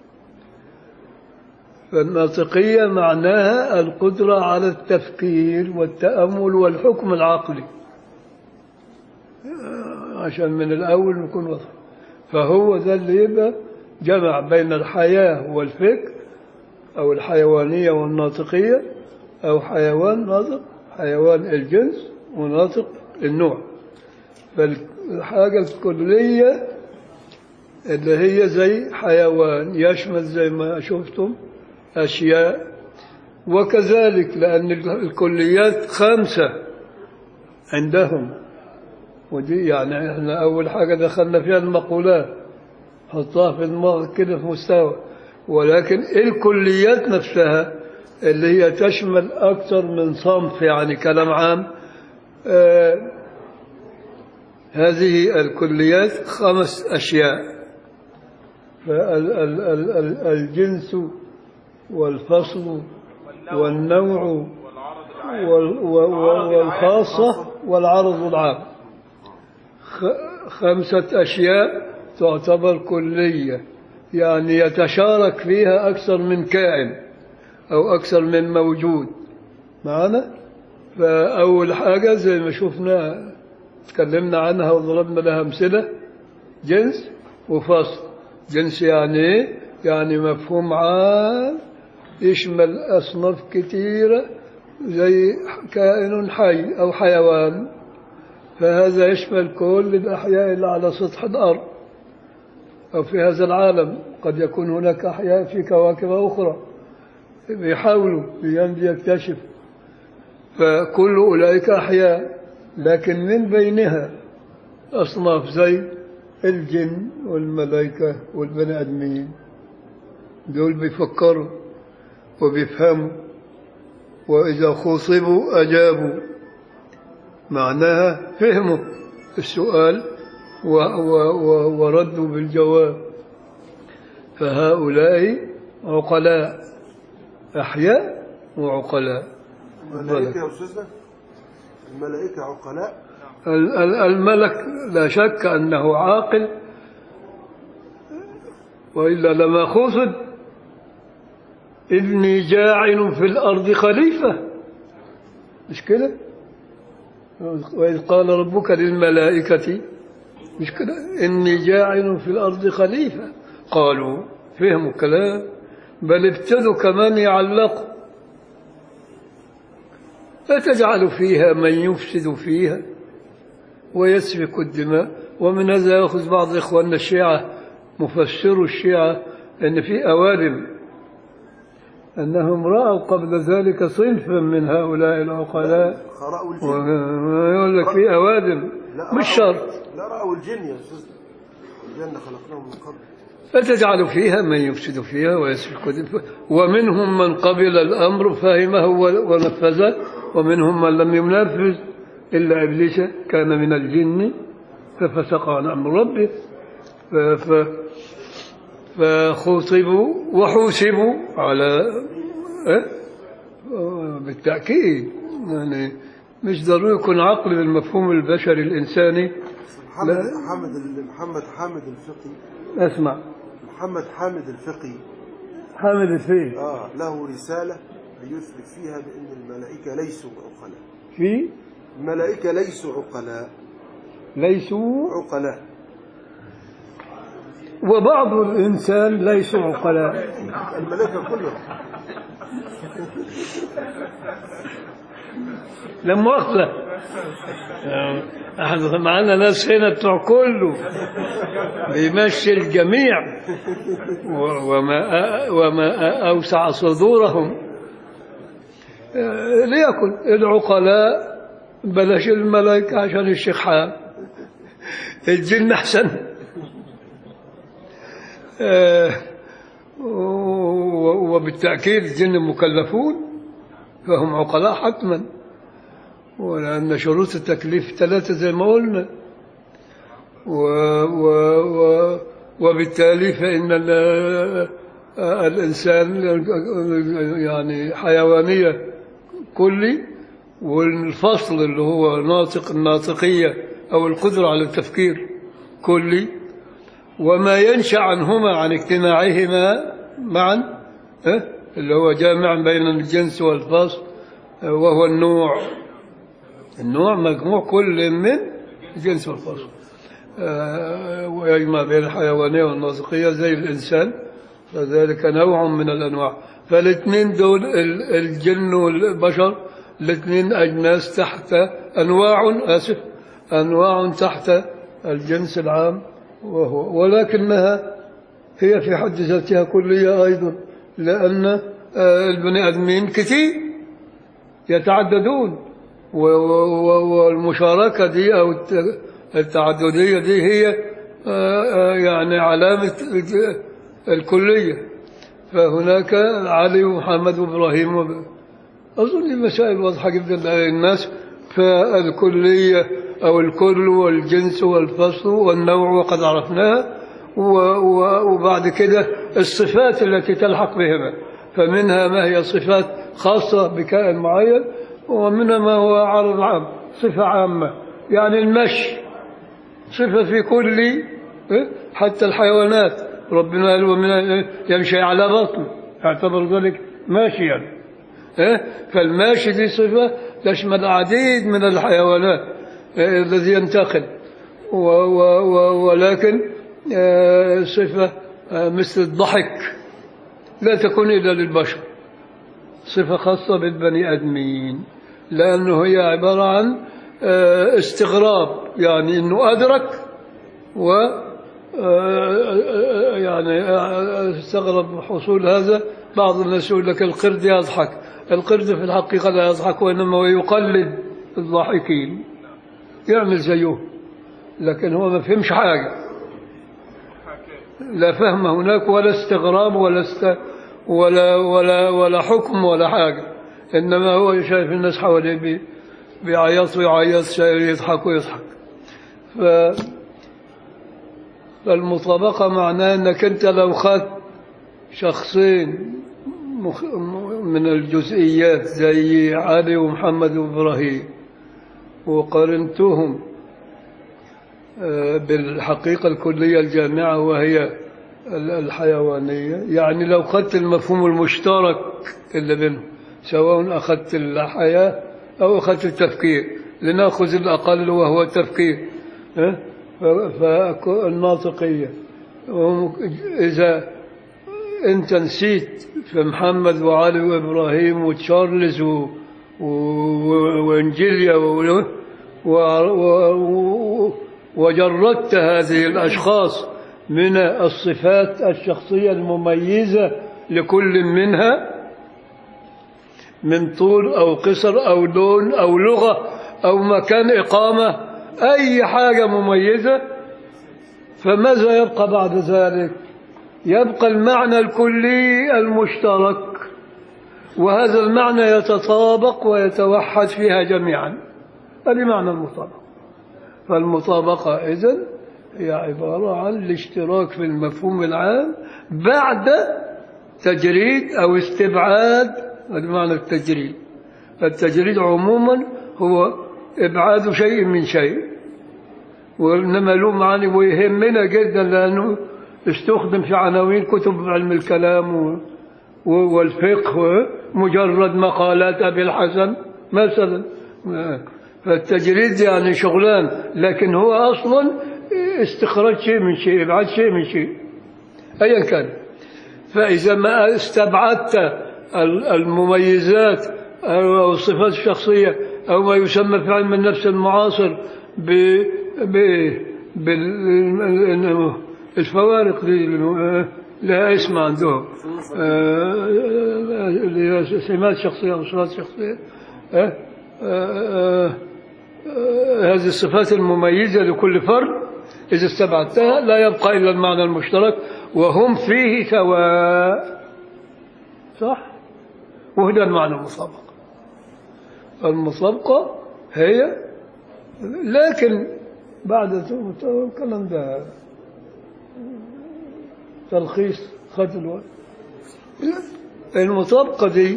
فالناطقية معناها القدرة على التفكير والتأمل والحكم العقلي عشان من الأول نكون واضح فهو ذا اللي يبقى جمع بين الحياة والفكر أو الحيوانية والناطقية أو حيوان ناطق حيوان الجنس وناطق النوع فالحاجة الكلية اللي هي زي حيوان يشمل زي ما شفتم أشياء وكذلك لأن الكليات خمسة عندهم ودي يعني احنا أول حاجة دخلنا فيها المقولات حطها في دماغك كده في مستوى ولكن الكليات نفسها اللي هي تشمل أكثر من صنف يعني كلام عام آه هذه الكليات خمس أشياء فالجنس والفصل والنوع والخاصة والعرض العام خمسة أشياء تعتبر كلية يعني يتشارك فيها أكثر من كائن أو أكثر من موجود معنا فأول حاجة زي ما شفنا تكلمنا عنها وضربنا لها أمثلة جنس وفصل جنس يعني إيه؟ يعني مفهوم عام يشمل أصناف كثيرة زي كائن حي أو حيوان فهذا يشمل كل الأحياء اللي على سطح الأرض أو في هذا العالم قد يكون هناك أحياء في كواكب أخرى بيحاولوا يكتشف فكل أولئك أحياء لكن من بينها أصناف زي الجن والملائكة والبني آدمين دول بيفكروا وبيفهموا وإذا خصبوا أجابوا معناها فهموا السؤال و و و وردوا بالجواب فهؤلاء عقلاء أحياء وعقلاء الملائكة يا أستاذنا الملائكة عقلاء ال- ال- الملك لا شك أنه عاقل وإلا لما خصب إني جاعل في الأرض خليفة مش كده وإذ قال ربك للملائكة مش كده إني جاعل في الأرض خليفة قالوا فهموا كلام بل ابتدوا كمان يعلقوا فتجعل فيها من يفسد فيها ويسفك الدماء ومن هذا يأخذ بعض إخواننا الشيعة مفسروا الشيعة أن في أوادم أنهم رأوا قبل ذلك صنفا من هؤلاء العقلاء رأوا الجن ويقول لك في أوادم لا مش رأوا- شرط لا رأوا الجن يا أستاذ الجنة خلقناهم من قبل فتجعل فيها من يفسد فيها ويسفك الدماء ومنهم من قبل الأمر فهمه ونفذه ومنهم من لم ينفذ إلا إبليس كان من الجن ففسق عن أمر ربه ف- ف- فخوطبوا وحوسبوا على إيه؟ آه، بالتأكيد يعني مش ضروري يكون عقل بالمفهوم البشري الإنساني محمد لا. حامد ال- محمد حامد الفقي أسمع محمد حامد الفقي حامد الفيل آه له رسالة ليثبت فيها بأن الملائكة ليسوا عقلاء في الملائكة ليسوا عقلاء ليسوا عقلاء وبعض الإنسان ليسوا عقلاء الملائكة كلهم لا مؤاخذة احنا معانا ناس هنا بتوع كله بيمشي الجميع و- وما وما أوسع صدورهم آه، ليكن العقلاء بلاش الملائكة عشان الشيخان الجن أحسن آه، و- وبالتأكيد الجن مكلفون فهم عقلاء حتما ولأن شروط التكليف ثلاثة زي ما قلنا و و و وبالتالي فإن ال- الإنسان يعني حيوانية كلي والفصل اللي هو ناطق الناطقية أو القدرة على التفكير كلي وما ينشأ عنهما عن اجتماعهما معا ها؟ اللي هو جامع بين الجنس والفصل آه، وهو النوع النوع مجموع كل من الجنس والفصل آه، ويجمع بين الحيوانية والناطقية زي الإنسان فذلك نوع من الأنواع فالاثنين دول ال- الجن والبشر الاثنين أجناس تحت أنواع آسف أنواع تحت الجنس العام وهو ولكنها هي في حد ذاتها كلية أيضا لأن آه، البني آدمين كثير يتعددون و- و- و- والمشاركة دي أو الت- التعددية دي هي آه، آه، يعني علامة الج- الكلية فهناك علي ومحمد وإبراهيم وب- أظن المسائل واضحة جدا للناس فالكلية أو الكل والجنس والفصل والنوع وقد عرفناها و- و- وبعد كده الصفات التي تلحق بهما فمنها ما هي صفات خاصة بكائن معين ومنها ما هو عرض عام صفة عامة يعني المشي صفة في كل إيه؟ حتى الحيوانات ربنا قال ومن يمشي على بطنه يعتبر ذلك ماشيا إيه؟ فالماشي دي صفة تشمل العديد من الحيوانات إيه، الذي ينتقل و و و ولكن آه، صفة آه، مثل الضحك لا تكون إلا للبشر صفة خاصة بالبني آدمين لأنه هي عبارة عن آه، استغراب يعني أنه أدرك و آه، يعني آه، استغرب حصول هذا بعض الناس يقول لك القرد يضحك القرد في الحقيقة لا يضحك وإنما هو يقلد الضاحكين يعمل زيهم لكن هو ما فهمش حاجة لا فهم هناك ولا استغراب ولا است ولا ولا ولا حكم ولا حاجة إنما هو شايف الناس حواليه بي- بيعيطوا يعيط شايف يضحك ويضحك ف فالمطابقة معناه أنك أنت لو خدت شخصين مخ... من الجزئيات زي علي ومحمد وإبراهيم وقارنتهم آه، بالحقيقة الكلية الجامعة وهي ال- الحيوانية يعني لو أخذت المفهوم المشترك اللي بينهم سواء أخذت الحياة أو أخذت التفكير لنأخذ الأقل وهو التفكير ها؟ ف- فالناطقية وم- إذا أنت نسيت في محمد وعلي وإبراهيم وتشارلز و... و... و... وإنجيليا و... و... و... وجردت هذه الأشخاص من الصفات الشخصية المميزة لكل منها من طول أو قصر أو لون أو لغة أو مكان إقامة أي حاجة مميزة فماذا يبقى بعد ذلك يبقى المعنى الكلي المشترك وهذا المعنى يتطابق ويتوحد فيها جميعا هذا معنى المطابقة فالمطابقة إذن هي عبارة عن الاشتراك في المفهوم العام بعد تجريد أو استبعاد هذا معنى التجريد التجريد عموما هو إبعاد شيء من شيء وإنما له معاني ويهمنا جدا لأنه استخدم في عناوين كتب علم الكلام و- و- والفقه مجرد مقالات أبي الحسن مثلا فالتجريد يعني شغلان لكن هو أصلا استخراج شيء من شيء إبعاد شيء من شيء أيا كان فإذا ما استبعدت ال- المميزات أو الصفات الشخصية أو ما يسمى في علم النفس المعاصر ب ب بال الفوارق دي اللي لها اسم عندهم آه، اللي هي سمات شخصية أو صفات شخصية آه، آه، آه، هذه الصفات المميزة لكل فرد إذا استبعدتها لا يبقى إلا المعنى المشترك وهم فيه سواء صح وهذا المعنى المسابقة المسابقة هي لكن بعد الكلام ده تلخيص خد الوقت المطابقة دي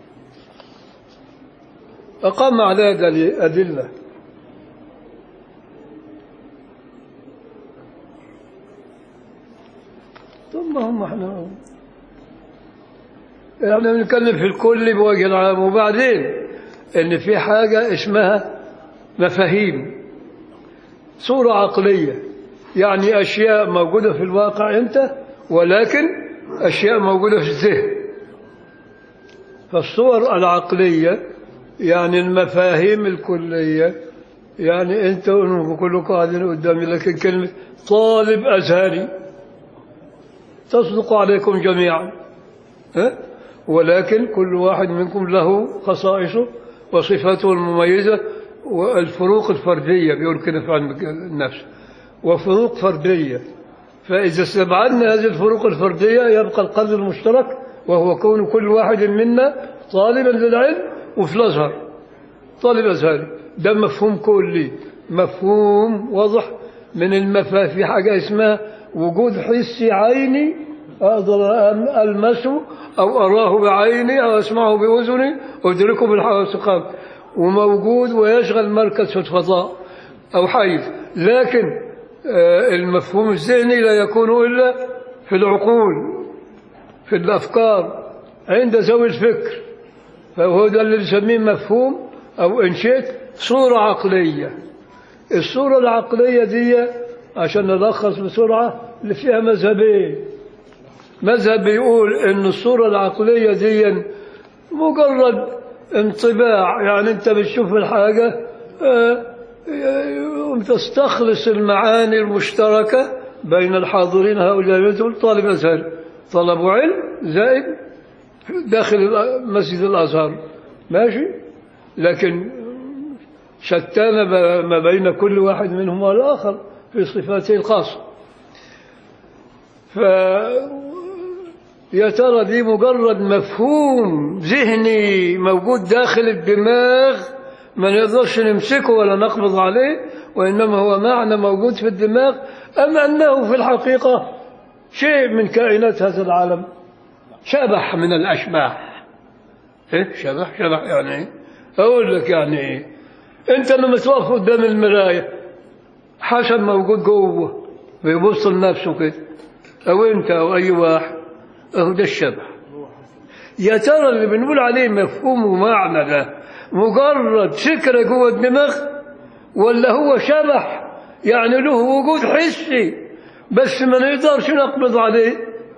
أقام عليها دليل- أدلة ثم هم احنا احنا بنتكلم في الكل بوجه العام وبعدين ان في حاجة اسمها مفاهيم صورة عقلية يعني أشياء موجودة في الواقع أنت ولكن أشياء موجودة في الذهن فالصور العقلية يعني المفاهيم الكلية يعني أنت كلكم قاعدين قدامي لكن كلمة طالب أزهري تصدق عليكم جميعا ها؟ ولكن كل واحد منكم له خصائصه وصفاته المميزة والفروق الفردية بيقول كده في علم النفس وفروق فردية فإذا استبعدنا هذه الفروق الفردية يبقى القدر المشترك وهو كون كل واحد منا طالبا للعلم وفي الأزهر طالب أزهري ده مفهوم كلي مفهوم واضح من المفاهيم في حاجة اسمها وجود حسي عيني أقدر أم- ألمسه أو أراه بعيني أو أسمعه بأذني أدركه بالحواس الخمس وموجود ويشغل مركز في الفضاء أو حيز لكن آه، المفهوم الذهني لا يكون إلا في العقول في الأفكار عند ذوي الفكر فهو ده اللي نسميه مفهوم أو إن شئت صورة عقلية الصورة العقلية دي عشان نلخص بسرعة اللي فيها مذهبين مذهب بيقول ان الصورة العقلية دي مجرد انطباع يعني انت بتشوف الحاجة آه، آه، تستخلص المعاني المشتركة بين الحاضرين هؤلاء تقول طالب أزهر طلبوا علم زائد داخل مسجد الأزهر ماشي لكن شتان ما بين كل واحد منهم والآخر في صفاته الخاصة ف يا ترى دي مجرد مفهوم ذهني موجود داخل الدماغ ما نقدرش نمسكه ولا نقبض عليه وإنما هو معنى موجود في الدماغ أم أنه في الحقيقة شيء من كائنات هذا العالم شبح من الأشباح إيه شبح شبح يعني إيه أقول لك يعني إيه أنت لما تقف قدام المراية حسن موجود جوه بيبص لنفسه كده أو أنت أو أي واحد أهو ده الشبح يا ترى اللي بنقول عليه مفهوم ومعنى ده مجرد فكرة جوه الدماغ ولا هو شبح يعني له وجود حسي بس ما نقدرش نقبض عليه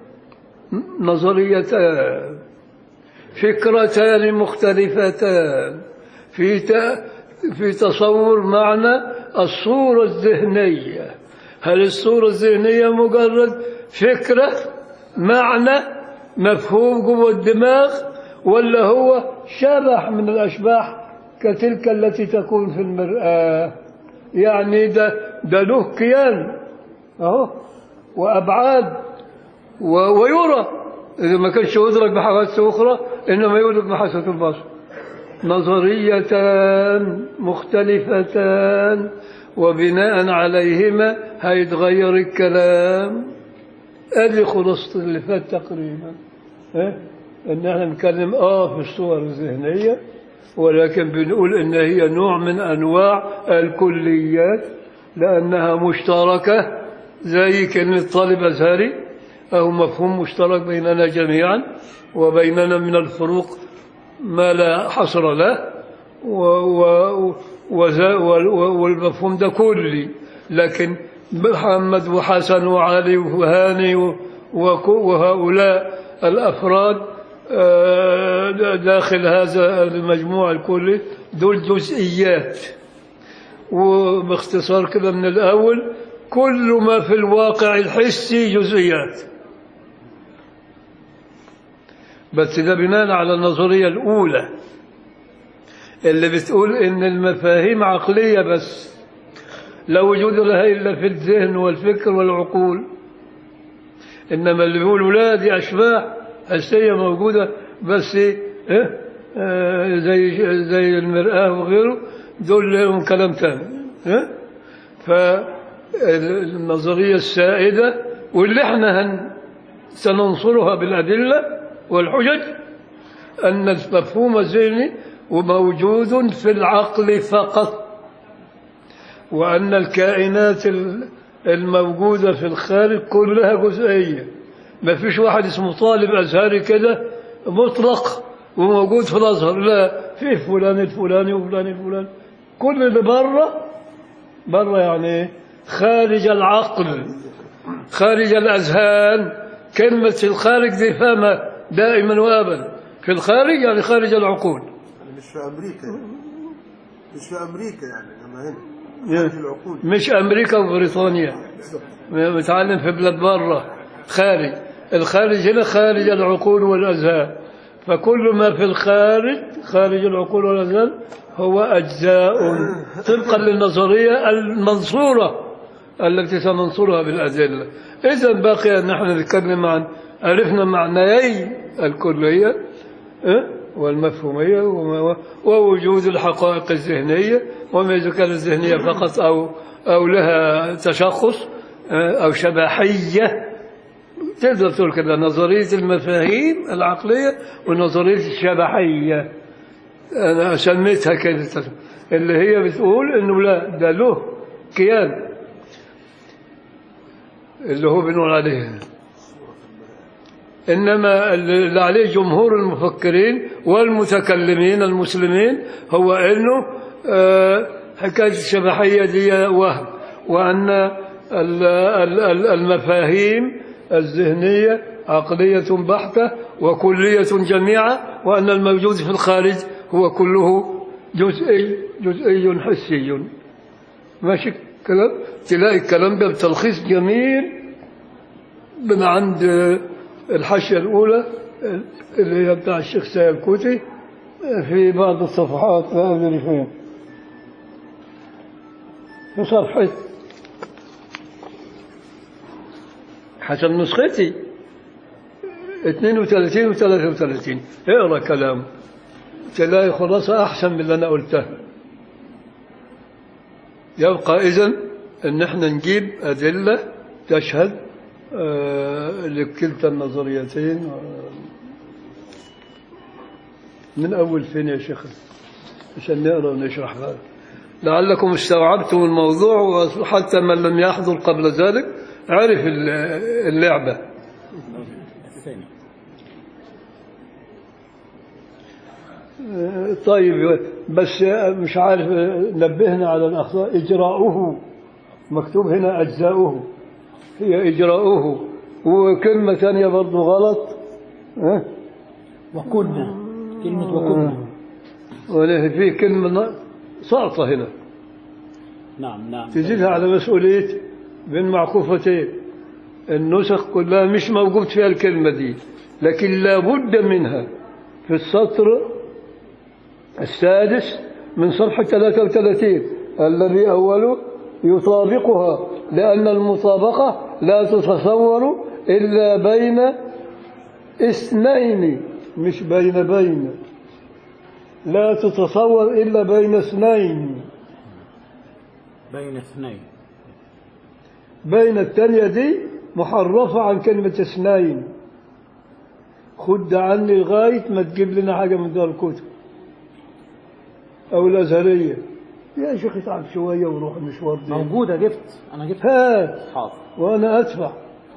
نظريتان فكرتان مختلفتان في ت- في تصور معنى الصورة الذهنية هل الصورة الذهنية مجرد فكرة معنى مفهوم جوه الدماغ ولا هو شبح من الأشباح كتلك التي تكون في المرآة يعني ده ده له كيان أهو وأبعاد و- ويرى إذا ما كانش يدرك بحواس أخرى إنما يدرك بحاسة البصر نظريتان مختلفتان وبناء عليهما هيتغير الكلام ادي خلاصة اللي فات تقريبا ها؟ ان احنا نتكلم اه في الصور الذهنية ولكن بنقول ان هي نوع من انواع الكليات لانها مشتركة زي كلمة طالب ازهري او مفهوم مشترك بيننا جميعا وبيننا من الفروق ما لا حصر له و و وذا- و- والمفهوم ده كلي لكن محمد وحسن وعلي وهاني و- وك- وهؤلاء الأفراد آه، داخل هذا المجموع الكلي دول جزئيات وباختصار كده من الأول كل ما في الواقع الحسي جزئيات بس ده بناء على النظرية الأولى اللي بتقول إن المفاهيم عقلية بس لا وجود لها إلا في الذهن والفكر والعقول إنما اللي بيقولوا لا دي أشباح حسية موجودة بس إيه آه زي زي المرآة وغيره دول لهم كلام تاني إيه فالنظرية السائدة واللي احنا هن سننصرها بالأدلة والحجج أن المفهوم الذهني موجود في العقل فقط وأن الكائنات ال- الموجودة في الخارج كلها جزئية ما فيش واحد اسمه طالب أزهري كده مطلق وموجود في الأزهر لا في فلان الفلاني وفلان الفلاني كل اللي بره بره يعني إيه؟ خارج العقل خارج الأذهان كلمة الخارج دي فهمها دائما وأبدا في الخارج يعني خارج العقول يعني مش في أمريكا يعني. مش في أمريكا يعني إنما هنا Yeah. في العقول مش أمريكا وبريطانيا متعلم في بلاد برة خارج الخارج هنا خارج العقول والأذهان فكل ما في الخارج خارج العقول والأذهان هو أجزاء طبقا للنظرية المنصورة التي سننصرها بالأدلة إذا بقي أن نحن نتكلم عن عرفنا معنيي الكلية إيه؟ والمفهومية وما- ووجود الحقائق الذهنية وما إذا كانت الذهنية فقط أو أو لها تشخص آه، أو شبحية تقدر تقول كده نظرية المفاهيم العقلية ونظرية الشبحية أنا سميتها كده اللي هي بتقول إنه لا ده له كيان اللي هو بنقول عليه إنما اللي عليه جمهور المفكرين والمتكلمين المسلمين هو إنه آه، حكاية الشبحية دي وهم وأن ال- ال- ال- المفاهيم الذهنية عقلية بحتة وكلية جميعة وأن الموجود في الخارج هو كله جزئي جزئي حسي ماشي كلام تلاقي الكلام ده بتلخيص جميل من عند الحاشية الأولى اللي هي بتاع الشيخ سيد الكوتي في بعض الصفحات لا أدري فين في صفحة حسب نسختي 32 و 33 اقرا كلام تلاقي خلاصة أحسن من اللي أنا قلته يبقى إذن أن احنا نجيب أدلة تشهد آه، لكلتا النظريتين آه، من أول فين يا شيخ عشان نقرأ ونشرح هذا لعلكم استوعبتم الموضوع وحتى من لم يحضر قبل ذلك عرف ال- اللعبة الثاني طيب بس مش عارف نبهنا على الأخطاء إجراؤه مكتوب هنا أجزاؤه هي إجراؤه وكلمة ثانية برضو غلط ها؟ وكنا كلمة وكنا ولا في كلمة ساقطة هنا نعم نعم تزيدها على مسؤولية بين معكوفتين النسخ كلها مش موجود فيها الكلمة دي لكن لابد منها في السطر السادس من صفحة 33 الذي أوله يطابقها لأن المطابقة لا تتصور إلا بين اثنين مش بين بين لا تتصور إلا بين اثنين بين اثنين بين الثانية دي محرفة عن كلمة اثنين خد عني لغاية ما تجيب لنا حاجة من دار الكتب أو الأزهرية يا شيخ اتعب شوية وروح المشوار دي موجودة جبت أنا جبت هات حاضر وأنا أدفع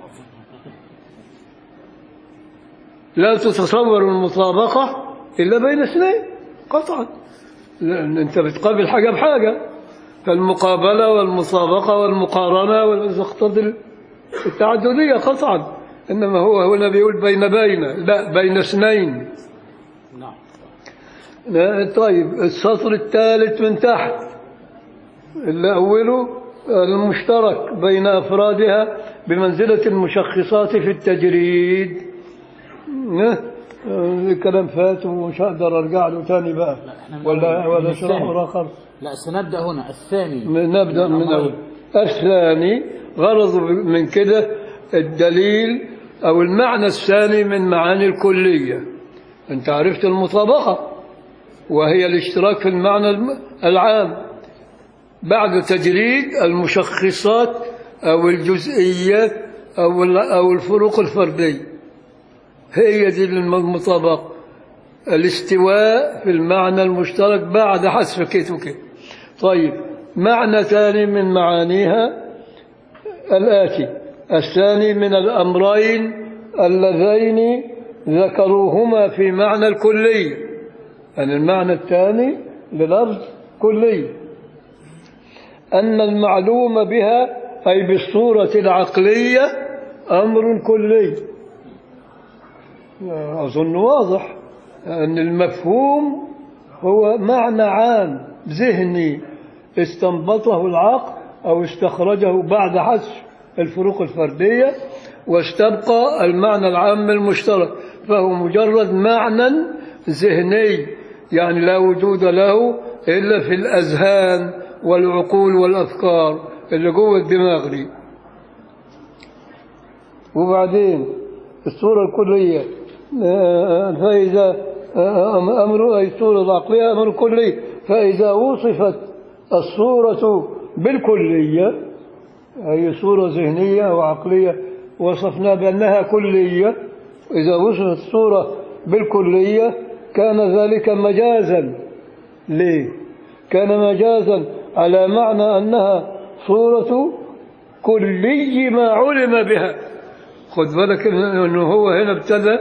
لا تتصور المطابقة إلا بين اثنين قطعا لأن أنت بتقابل حاجة بحاجة فالمقابلة والمطابقة والمقارنة وال- تقتضي التعددية قطعا إنما هو هنا بيقول بين بين لا بين اثنين نعم لا، طيب السطر الثالث من تحت اللي أوله المشترك بين أفرادها بمنزلة المشخصات في التجريد اه، اه، كلام فات ومش هقدر أرجع له تاني بقى إحنا ولا من ولا الثاني. شرح مرة آخر لا سنبدأ هنا الثاني نبدأ من الأمرين. أول الثاني غرض من كده الدليل أو المعنى الثاني من معاني الكلية أنت عرفت المطابقة وهي الاشتراك في المعنى الم- العام بعد تجريد المشخصات أو الجزئيات أو ال- أو الفروق الفردية هي دي المطابقة الاستواء في المعنى المشترك بعد حذف كيت وكيت طيب معنى ثاني من معانيها الآتي الثاني من الأمرين اللذين ذكروهما في معنى الكلية يعني المعنى الثاني للفظ كلي أن المعلوم بها أي بالصورة العقلية أمر كلي أظن واضح أن المفهوم هو معنى عام ذهني استنبطه العقل أو استخرجه بعد حذف الفروق الفردية واستبقى المعنى العام المشترك فهو مجرد معنى ذهني يعني لا وجود له إلا في الأذهان والعقول والأفكار اللي جوه الدماغ دي وبعدين الصورة الكلية آه، فإذا آه، أمر أي الصورة العقلية أمر كلي فإذا وصفت الصورة بالكلية أي صورة ذهنية أو عقلية وصفنا بأنها كلية إذا وصفت الصورة بالكلية كان ذلك مجازا ليه؟ كان مجازا على معنى أنها صورة كلي ما علم بها خد بالك انه هو هنا ابتدى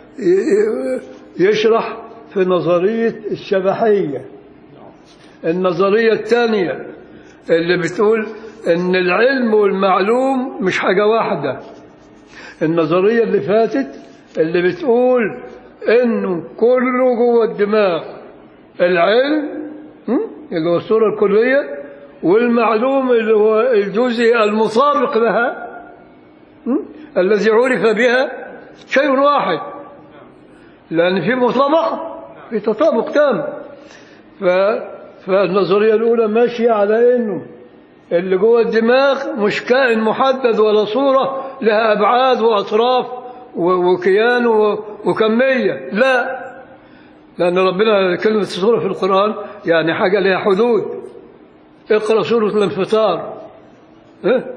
يشرح في نظرية الشبحية النظرية الثانية اللي بتقول ان العلم والمعلوم مش حاجة واحدة النظرية اللي فاتت اللي بتقول انه كله جوه الدماغ العلم م? اللي هو الصورة الكلية والمعلوم اللي هو الجزء المطابق لها م? الذي عرف بها شيء واحد لأن في مطابقة في تطابق تام ف... فالنظرية الأولى ماشية على إنه اللي جوه الدماغ مش كائن محدد ولا صورة لها أبعاد وأطراف و... وكيان و... وكمية لا لأن ربنا كلمة صورة في القرآن يعني حاجة لها حدود اقرأ سورة الانفطار إيه؟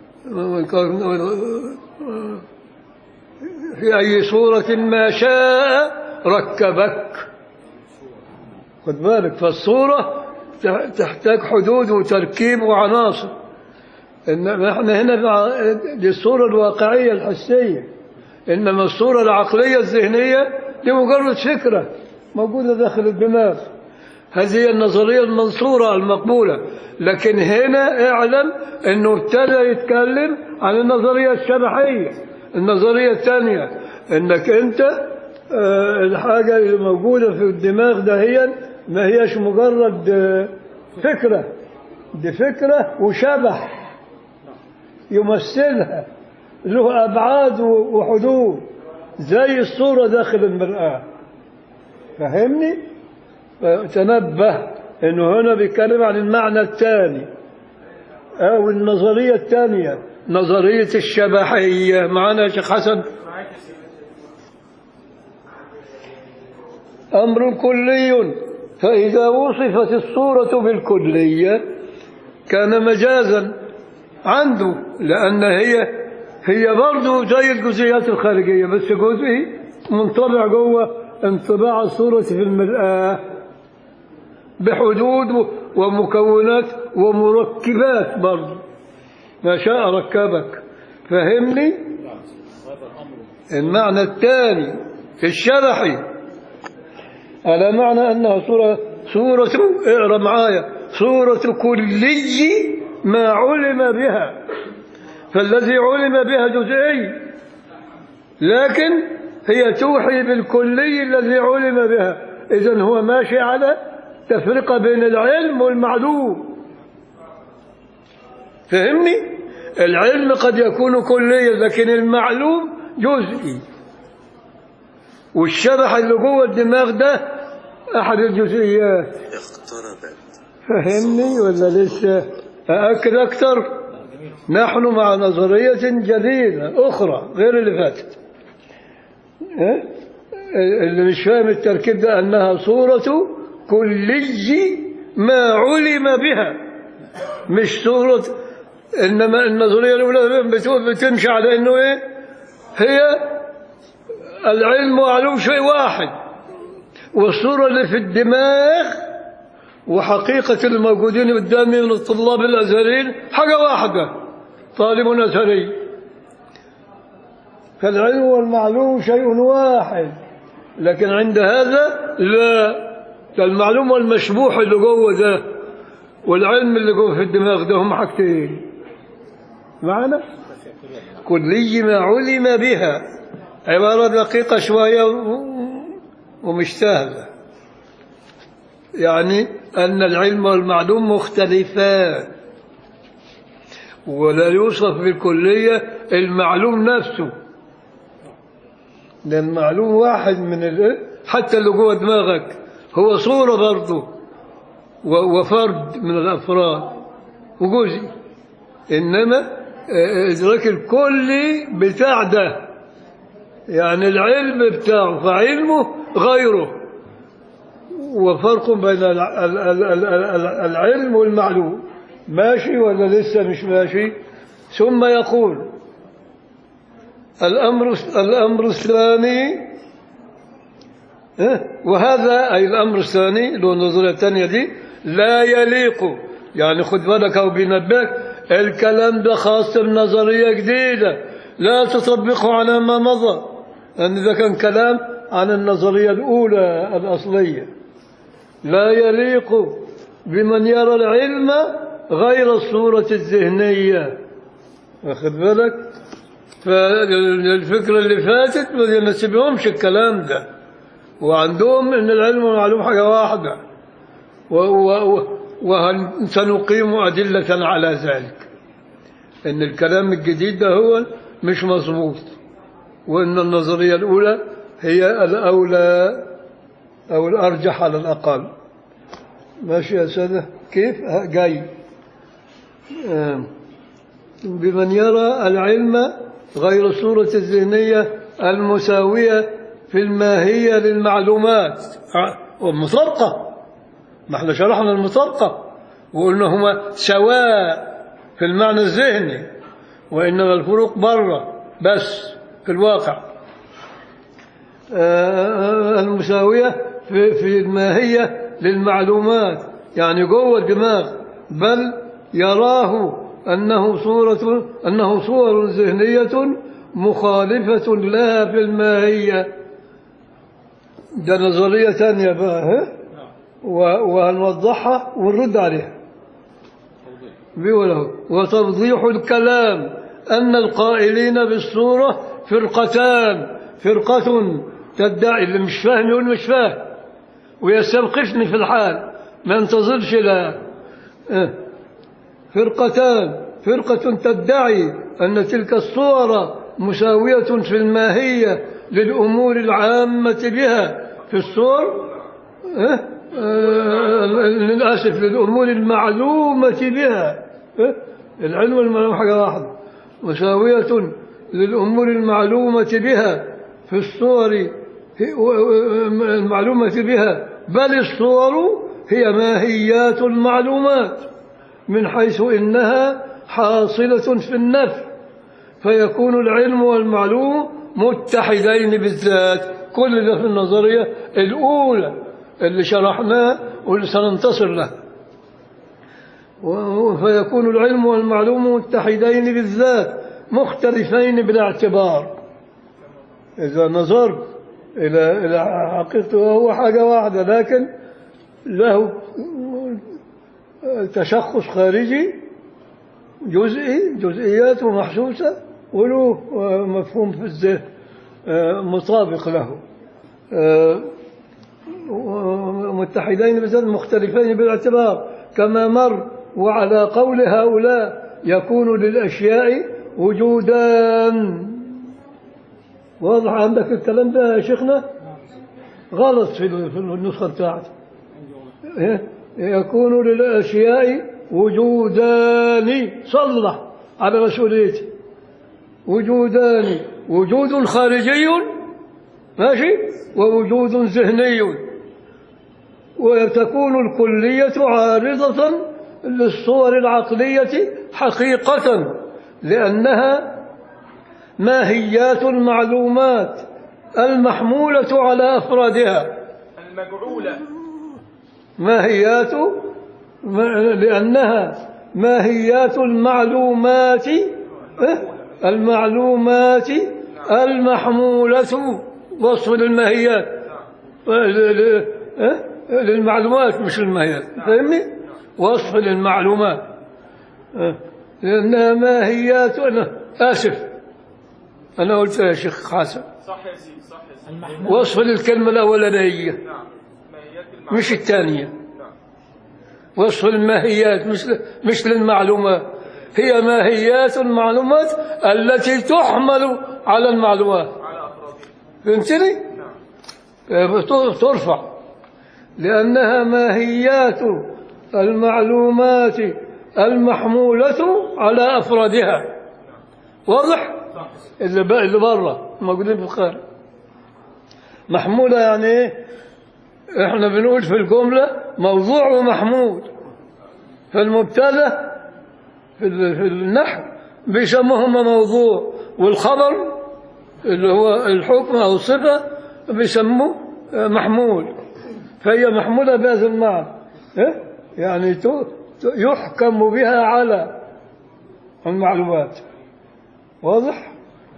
في أي صورة ما شاء ركبك خد بالك فالصورة تحتاج حدود وتركيب وعناصر إن احنا هنا مع- دي الصورة الواقعية الحسية إنما الصورة العقلية الذهنية دي مجرد فكرة موجودة داخل الدماغ هذه هي النظرية المنصورة المقبولة لكن هنا اعلم انه ابتدى يتكلم عن النظرية الشبحية النظرية الثانية انك انت آه، الحاجة اللي موجودة في الدماغ دهيا ما هيش مجرد آه، فكرة دي فكرة وشبح يمثلها له أبعاد وحدود زي الصورة داخل المرآة فهمني؟ تنبه انه هنا بيتكلم عن المعنى الثاني او النظريه الثانيه نظريه الشبحيه معنا يا شيخ حسن امر كلي فاذا وصفت الصوره بالكليه كان مجازا عنده لان هي هي برضه زي الجزئيات الخارجيه بس جزئي منطبع جوه انطباع الصوره في المراه بحدود ومكونات ومركبات برضه ما شاء ركبك فهمني المعنى الثاني في الشرحي على معنى أنها صورة صورة اقرا معايا صورة كلي ما علم بها فالذي علم بها جزئي لكن هي توحي بالكلي الذي علم بها إذن هو ماشي على تفرقة بين العلم والمعلوم فهمني العلم قد يكون كليا لكن المعلوم جزئي والشبح اللي جوه الدماغ ده أحد الجزئيات اقتربت فهمني ولا لسه أأكد أكثر نحن مع نظرية جديدة أخرى غير اللي فاتت ها؟ اللي مش فاهم التركيب ده أنها صورة كلي ما علم بها مش صورة إنما النظرية الأولى بتقول- بتمشي على إنه إيه هي العلم معلوم شيء واحد والصورة اللي في الدماغ وحقيقة الموجودين قدامي من الطلاب الأزهريين حاجة واحدة طالب أزهري فالعلم والمعلوم شيء واحد لكن عند هذا لا ده المعلوم والمشبوح اللي جوه ده والعلم اللي جوه في الدماغ ده هم حاجتين معنا كلي ما علم بها عبارة دقيقة شوية و- ومش سهلة يعني أن العلم والمعلوم مختلفان ولا يوصف بالكلية المعلوم نفسه لأن المعلوم واحد من ال... حتى اللي جوه دماغك هو صورة برضه و- وفرد من الأفراد وجزء إنما آه، إدراك الكلي بتاع ده يعني العلم بتاعه فعلمه غيره وفرق بين الع- ال- ال- ال- ال- العلم والمعلوم ماشي ولا لسه مش ماشي ثم يقول الأمر الأمر الثاني ها؟ وهذا أي الأمر الثاني اللي هو النظرية الثانية دي لا يليق يعني خد بالك أو بينبهك الكلام ده خاص بنظرية جديدة لا تطبقه على ما مضى لأن ده كان كلام عن النظرية الأولى الأصلية لا يليق بمن يرى العلم غير الصورة الذهنية واخد بالك فالفكرة اللي فاتت ما يناسبهمش الكلام ده وعندهم ان العلم والمعلوم حاجة واحدة و- و- و- وسنقيم أدلة على ذلك ان الكلام الجديد ده هو مش مظبوط وان النظرية الأولى هي الأولى أو الأرجح على الأقل ماشي يا سادة كيف ها، جاي آم. بمن يرى العلم غير الصورة الذهنية المساوية في الماهية للمعلومات ع- والمطابقة ما احنا شرحنا المطابقة وقلنا هما سواء في المعنى الذهني وإنما الفروق بره بس في الواقع آه، المساوية في في الماهية للمعلومات يعني جوه الدماغ بل يراه أنه صورة أنه صور ذهنية مخالفة لها في الماهية ده نظرية ثانية بقى ها؟ و- وهنوضحها ونرد عليها بيقول وتوضيح الكلام أن القائلين بالصورة فرقتان فرقة تدعي اللي مش فاهم يقول مش فاهم ويستوقفني في الحال ما ينتظرش لا اه. فرقتان فرقة تدعي أن تلك الصور مساوية في الماهية للأمور العامة بها في الصور اه؟ آه، للأسف للأمور المعلومة بها اه؟ العلم والمعلومة حاجة واحدة مساوية للأمور المعلومة بها في الصور هي- و- و- المعلومة بها بل الصور هي ماهيات المعلومات من حيث إنها حاصلة في النفس فيكون العلم والمعلوم متحدين بالذات كل ده في النظرية الأولى اللي شرحناه واللي سننتصر له و- فيكون العلم والمعلوم متحدين بالذات مختلفين بالاعتبار إذا نظرت إلى إلى حقيقته هو حاجة واحدة لكن له تشخص خارجي جزئي جزئيات محسوسة وله مفهوم في الذهن آه، مطابق له آه، متحدين بذات مختلفين بالاعتبار كما مر وعلى قول هؤلاء يكون للأشياء وجودان واضح عندك الكلام ده يا شيخنا غلط في في النسخة بتاعتي إيه؟ يكون للأشياء وجودان صلح على مسؤوليتي وجودان وجود خارجي ماشي ووجود ذهني وتكون الكلية عارضة للصور العقلية حقيقة لأنها ماهيات المعلومات المحمولة على أفرادها المجعولة ماهيات ما- لأنها ماهيات المعلومات إيه؟ المعلومات المحمولة وصف للماهيات ل- ل- إيه؟ للمعلومات مش الماهيات فاهمني وصف للمعلومات إيه؟ لأنها ماهيات أنا آسف أنا قلت يا شيخ حسن صح يا سيدي صح يا سيدي المحمول وصف للكلمة الأولانية نعم ماهيات المعلومات مش الثانية نعم وصف الماهيات مش مش للمعلومات هي ماهيات المعلومات التي تحمل على المعلومات على أفرادها فهمتني؟ نعم آه، ترفع لأنها ماهيات المعلومات المحمولة على أفرادها واضح؟ صح اللي بقى اللي بره موجودين في الخارج محمولة يعني ايه احنا بنقول في الجملة موضوع ومحمول فالمبتدا في ال- في النحو بيسموهما موضوع والخبر اللي هو الحكم او الصفة بيسموه آه، محمول فهي محمولة بهذا المعنى إيه؟ يعني ت- ت- يحكم بها على المعلومات واضح؟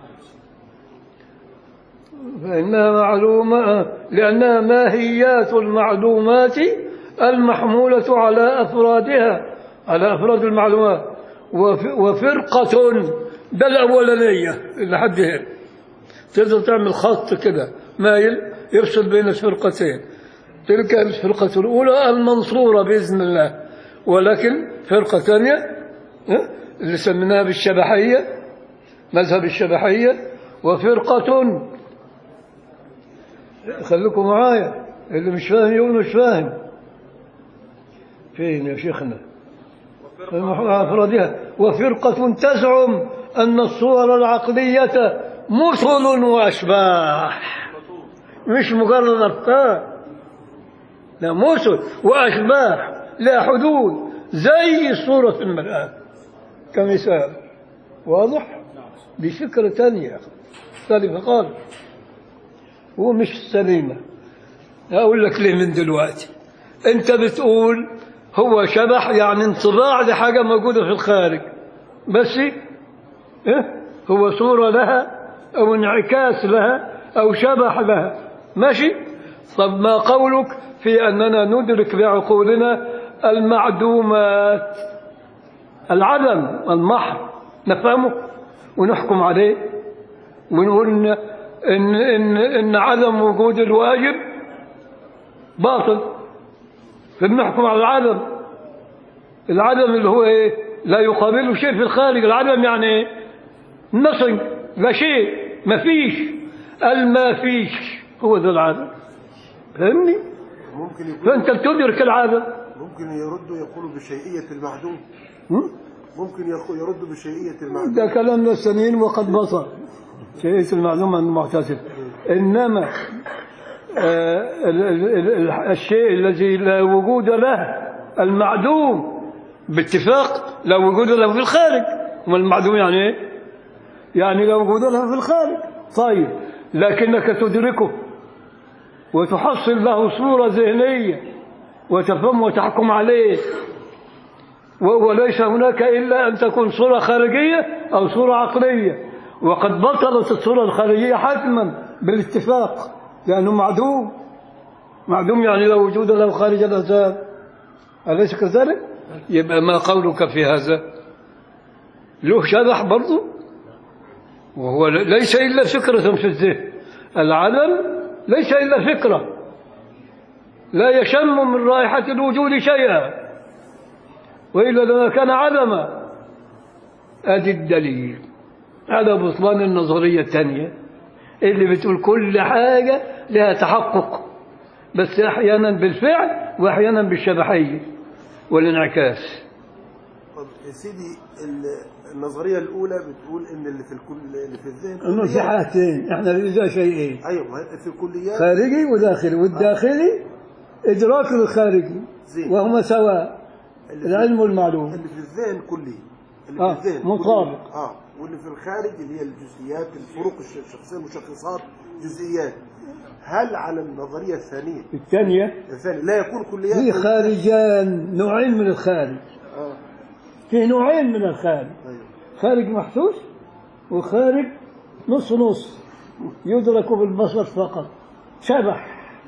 فإنها معلومة لأنها ماهيات المعلومات المحمولة على أفرادها على أفراد المعلومات وف- وفرقة ده الأولانية لحد هنا تقدر تعمل خط كده مايل يفصل بين الفرقتين تلك الفرقة الأولى المنصورة بإذن الله ولكن فرقة ثانية ها، اللي سميناها بالشبحية مذهب الشبحية وفرقة خليكم معايا اللي مش فاهم يقول مش فاهم فين يا شيخنا أفرادها وفرقة تزعم أن الصور العقلية مثل وأشباح مش مجرد أفكار لا مثل وأشباح لا حدود زي الصورة في المرآة كمثال واضح؟ دي فكرة تانية مختلفة خالص ومش سليمة أقول لك ليه من دلوقتي أنت بتقول هو شبح يعني انطباع لحاجة موجودة في الخارج بس إيه؟ هو صورة لها أو انعكاس لها أو شبح لها ماشي طب ما قولك في أننا ندرك بعقولنا المعدومات العدم المحض نفهمه ونحكم عليه ونقول إن, إن, إن, إن عدم وجود الواجب باطل فبنحكم على العدم العدم اللي هو ايه لا يقابله شيء في الخارج العدم يعني ايه nothing لا شيء ما فيش الما فيش هو ذا العدم فاهمني ممكن يكون فانت بتدرك العدم ممكن يردوا يقولوا بشيئية المعدوم هم؟ ممكن يقو- يردوا بشيئية المعدوم ده كلام السنين وقد بصر شيء المعلومة المعتزل إنما آه ال- ال- ال- الشيء الذي لا وجود له المعدوم باتفاق لا وجود له في الخارج وما المعدوم يعني ايه؟ يعني لا وجود له في الخارج طيب لكنك تدركه وتحصل له صورة ذهنية وتفهم وتحكم عليه و- وليس هناك إلا أن تكون صورة خارجية أو صورة عقلية وقد بطلت الصورة الخارجية حتما بالاتفاق لأنه معدوم معدوم يعني لا وجود له خارج الأذهان أليس كذلك؟ يبقى ما قولك في هذا له شبح برضه وهو ليس إلا فكرة في الذهن العدم ليس إلا فكرة لا يشم من رائحة الوجود شيئا وإلا لما كان عدما أدي الدليل هذا بطلان النظرية الثانية اللي بتقول كل حاجة لها تحقق بس أحيانا بالفعل وأحيانا بالشبحية والانعكاس طب يا سيدي ال- النظرية الأولى بتقول إن اللي في الكل اللي في الذهن إنه في كليات. حاجتين إحنا بإذا شيئين أيوه ما هي في الكليات خارجي وداخلي والداخلي إدراك الخارجي زين. وهما سواء اللي في- العلم والمعلوم اللي في الذهن كلي اللي آه، في الذهن مطابق. كلي. اه واللي في الخارج اللي هي الجزئيات الفروق الش- الشخصيه المشخصات جزئيات هل على النظريه الثانيه الثانية الثانيه لا يكون كليات في خارجان نوعين من الخارج اه في نوعين من الخارج ايوه خارج محسوس وخارج نص نص يدرك بالبصر فقط شبح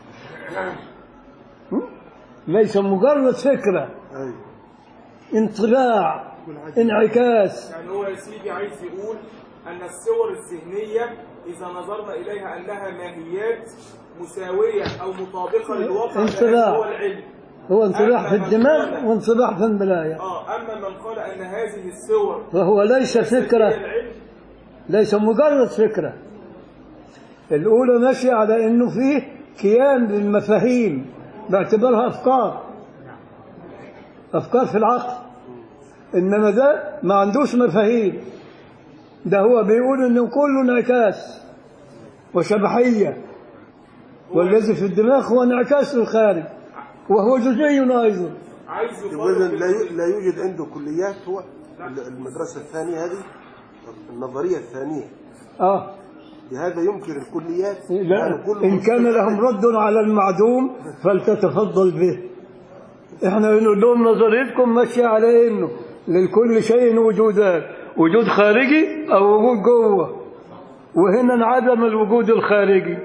م? ليس مجرد فكرة ايوه انطباع انعكاس يعني هو يا سيدي عايز يقول أن الصور الذهنية إذا نظرنا إليها أنها ماهيات مساوية أو مطابقة للواقع انطباع. فهذا هو العلم هو انطباع في الدماغ وانطباع في الملاية آه أما من قال أن هذه الصور فهو ليس هي فكرة العلم ليس مجرد فكرة الأولى ماشية على أنه فيه كيان للمفاهيم باعتبارها أفكار أفكار في العقل إنما ده ما عندوش مفاهيم ده هو بيقول إنه كله انعكاس وشبحية والذي في الدماغ هو انعكاس للخارج وهو جزئي أيضا عايز يبقى إذن يفرق لا ي- لا يوجد عنده كليات هو ال- المدرسه الثانيه هذه النظريه الثانيه آه بهذا ينكر الكليات لا يعني كل إن كان لهم رد على المعدوم فلتتفضل به احنا بنقول لهم نظريتكم ماشية على انه لكل شيء وجودان وجود خارجي او وجود جوه وهنا انعدم الوجود الخارجي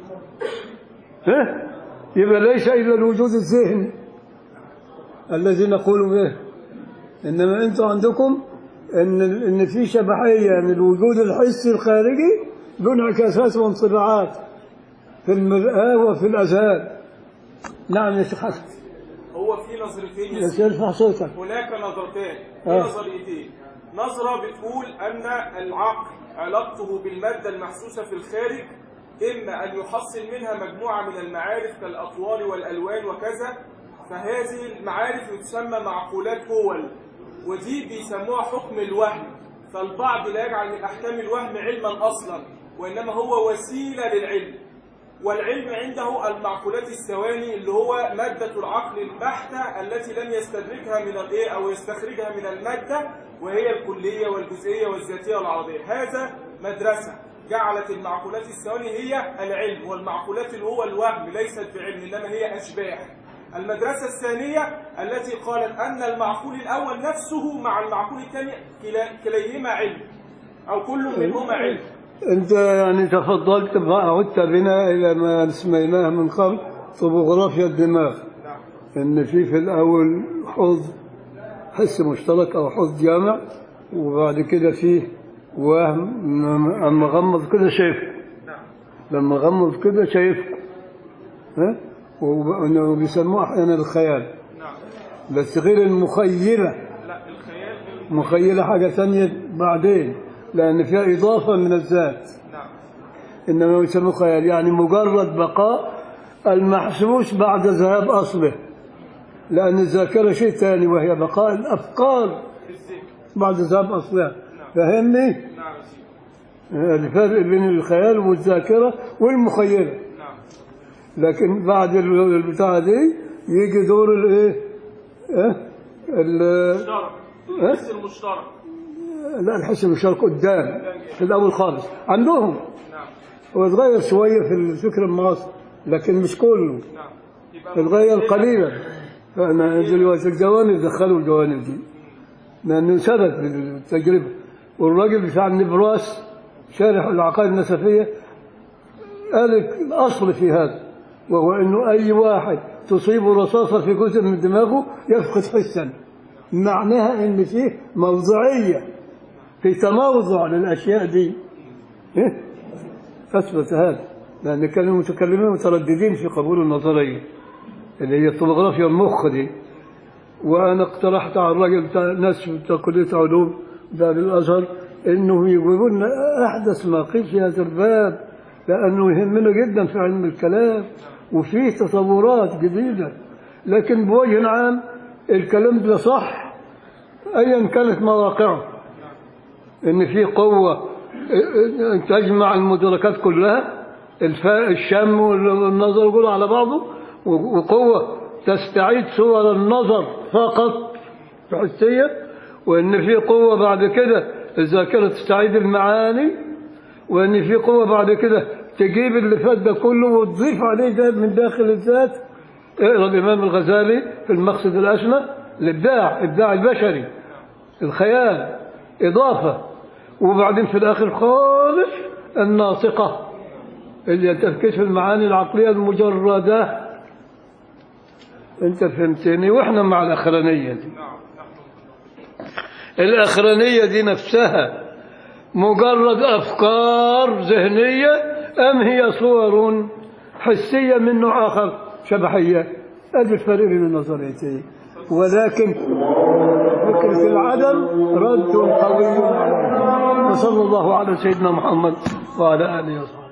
ها يبقى ليس الا الوجود الذهني الذي نقول به انما انتم عندكم ان ان في شبحيه من الوجود الحسي الخارجي له انعكاسات وانطباعات في المرآة وفي الأذهان نعم يا شيخ حسن هو في نظرتين يا يا سيدي سيدي ارفع صوتك هناك نظرتين في آه. نظريتين نظرة بتقول أن العقل علاقته بالمادة المحسوسة في الخارج إما أن يحصل منها مجموعة من المعارف كالأطوال والألوان وكذا فهذه المعارف تسمى معقولات هول ودي بيسموها حكم الوهم فالبعض لا يجعل من أحكام الوهم علما أصلا وإنما هو وسيلة للعلم والعلم عنده المعقولات الثواني اللي هو مادة العقل البحتة التي لم يستدركها من الايه او يستخرجها من المادة وهي الكلية والجزئية والذاتية والعرضية هذا مدرسة جعلت المعقولات الثواني هي العلم والمعقولات اللي هو الوهم ليست بعلم انما هي اشباح المدرسة الثانية التي قالت أن المعقول الأول نفسه مع المعقول الثاني كلا- كليهما علم أو كل منهما علم أنت يعني تفضلت عدت بنا إلى ما سميناه من قبل طبوغرافيا الدماغ نعم إن في في الأول حوض حس مشترك أو حوض جامع وبعد كده فيه وهم أما غمض كده شايفه نعم لما غمض كده شايفه ها وب- وبيسموه أحيانا الخيال نعم بس غير المخيلة لا الخيال غير- مخيلة حاجة ثانية بعدين لأن فيها إضافة من الذات نعم إنما يسموه خيال يعني مجرد بقاء المحسوس بعد ذهاب أصله لأن الذاكرة شيء ثاني وهي بقاء الأفكار في الذهن بعد ذهاب أصلها فهمني نعم يا سيدي الفرق بين الخيال والذاكرة والمخيلة نعم لكن بعد ال- البتاعة دي يجي دور الايه اه ال- مشترك ها؟ الحس المشترك لا الحس المشترك قدام في الأول خالص عندهم نعم هو اتغير شوية في الفكر المعاصر لكن مش كله نعم يبقى اتغير قليلا فأنا دلوقتي الجوانب دخلوا الجوانب دي لأنه ثبت بالتجربة والراجل بتاع النبراس شارح العقائد النسفية قال الأصل في هذا وهو أنه أي واحد تصيب رصاصة في جزء من دماغه يفقد حسا معناها أن فيه موضعية في تموضع للأشياء دي إيه؟ أثبت هذا لأن كان المتكلمين مترددين في قبول النظرية اللي هي الطبوغرافيا المخ دي وأنا اقترحت على الراجل بتاع ناس بتاع كلية علوم دار الأزهر إنه يجيبوا لنا أحدث ما قيل في هذا الباب لأنه يهمنا جدا في علم الكلام وفيه تصورات جديدة لكن بوجه عام الكلام ده صح أيا كانت مواقعه ان في قوه تجمع المدركات كلها الفاء الشم والنظر كله على بعضه وقوه تستعيد صور النظر فقط حسيه وان في قوه بعد كده الذاكره تستعيد المعاني وان في قوه بعد كده تجيب اللي فات ده كله وتضيف عليه ده من داخل الذات اقرا الامام الغزالي في المقصد الاسمى الابداع ابداع البشري الخيال إضافة وبعدين في الآخر خالص الناطقة اللي التفكير في المعاني العقلية المجردة أنت فهمتني وإحنا مع الأخرانية دي الأخرانية دي نفسها مجرد أفكار ذهنية أم هي صور حسية من نوع آخر شبحية هذا الفرق بين النظريتين ولكن فكرة العدم رد قوي عليه وصلى الله على سيدنا محمد وعلى آله وصحبه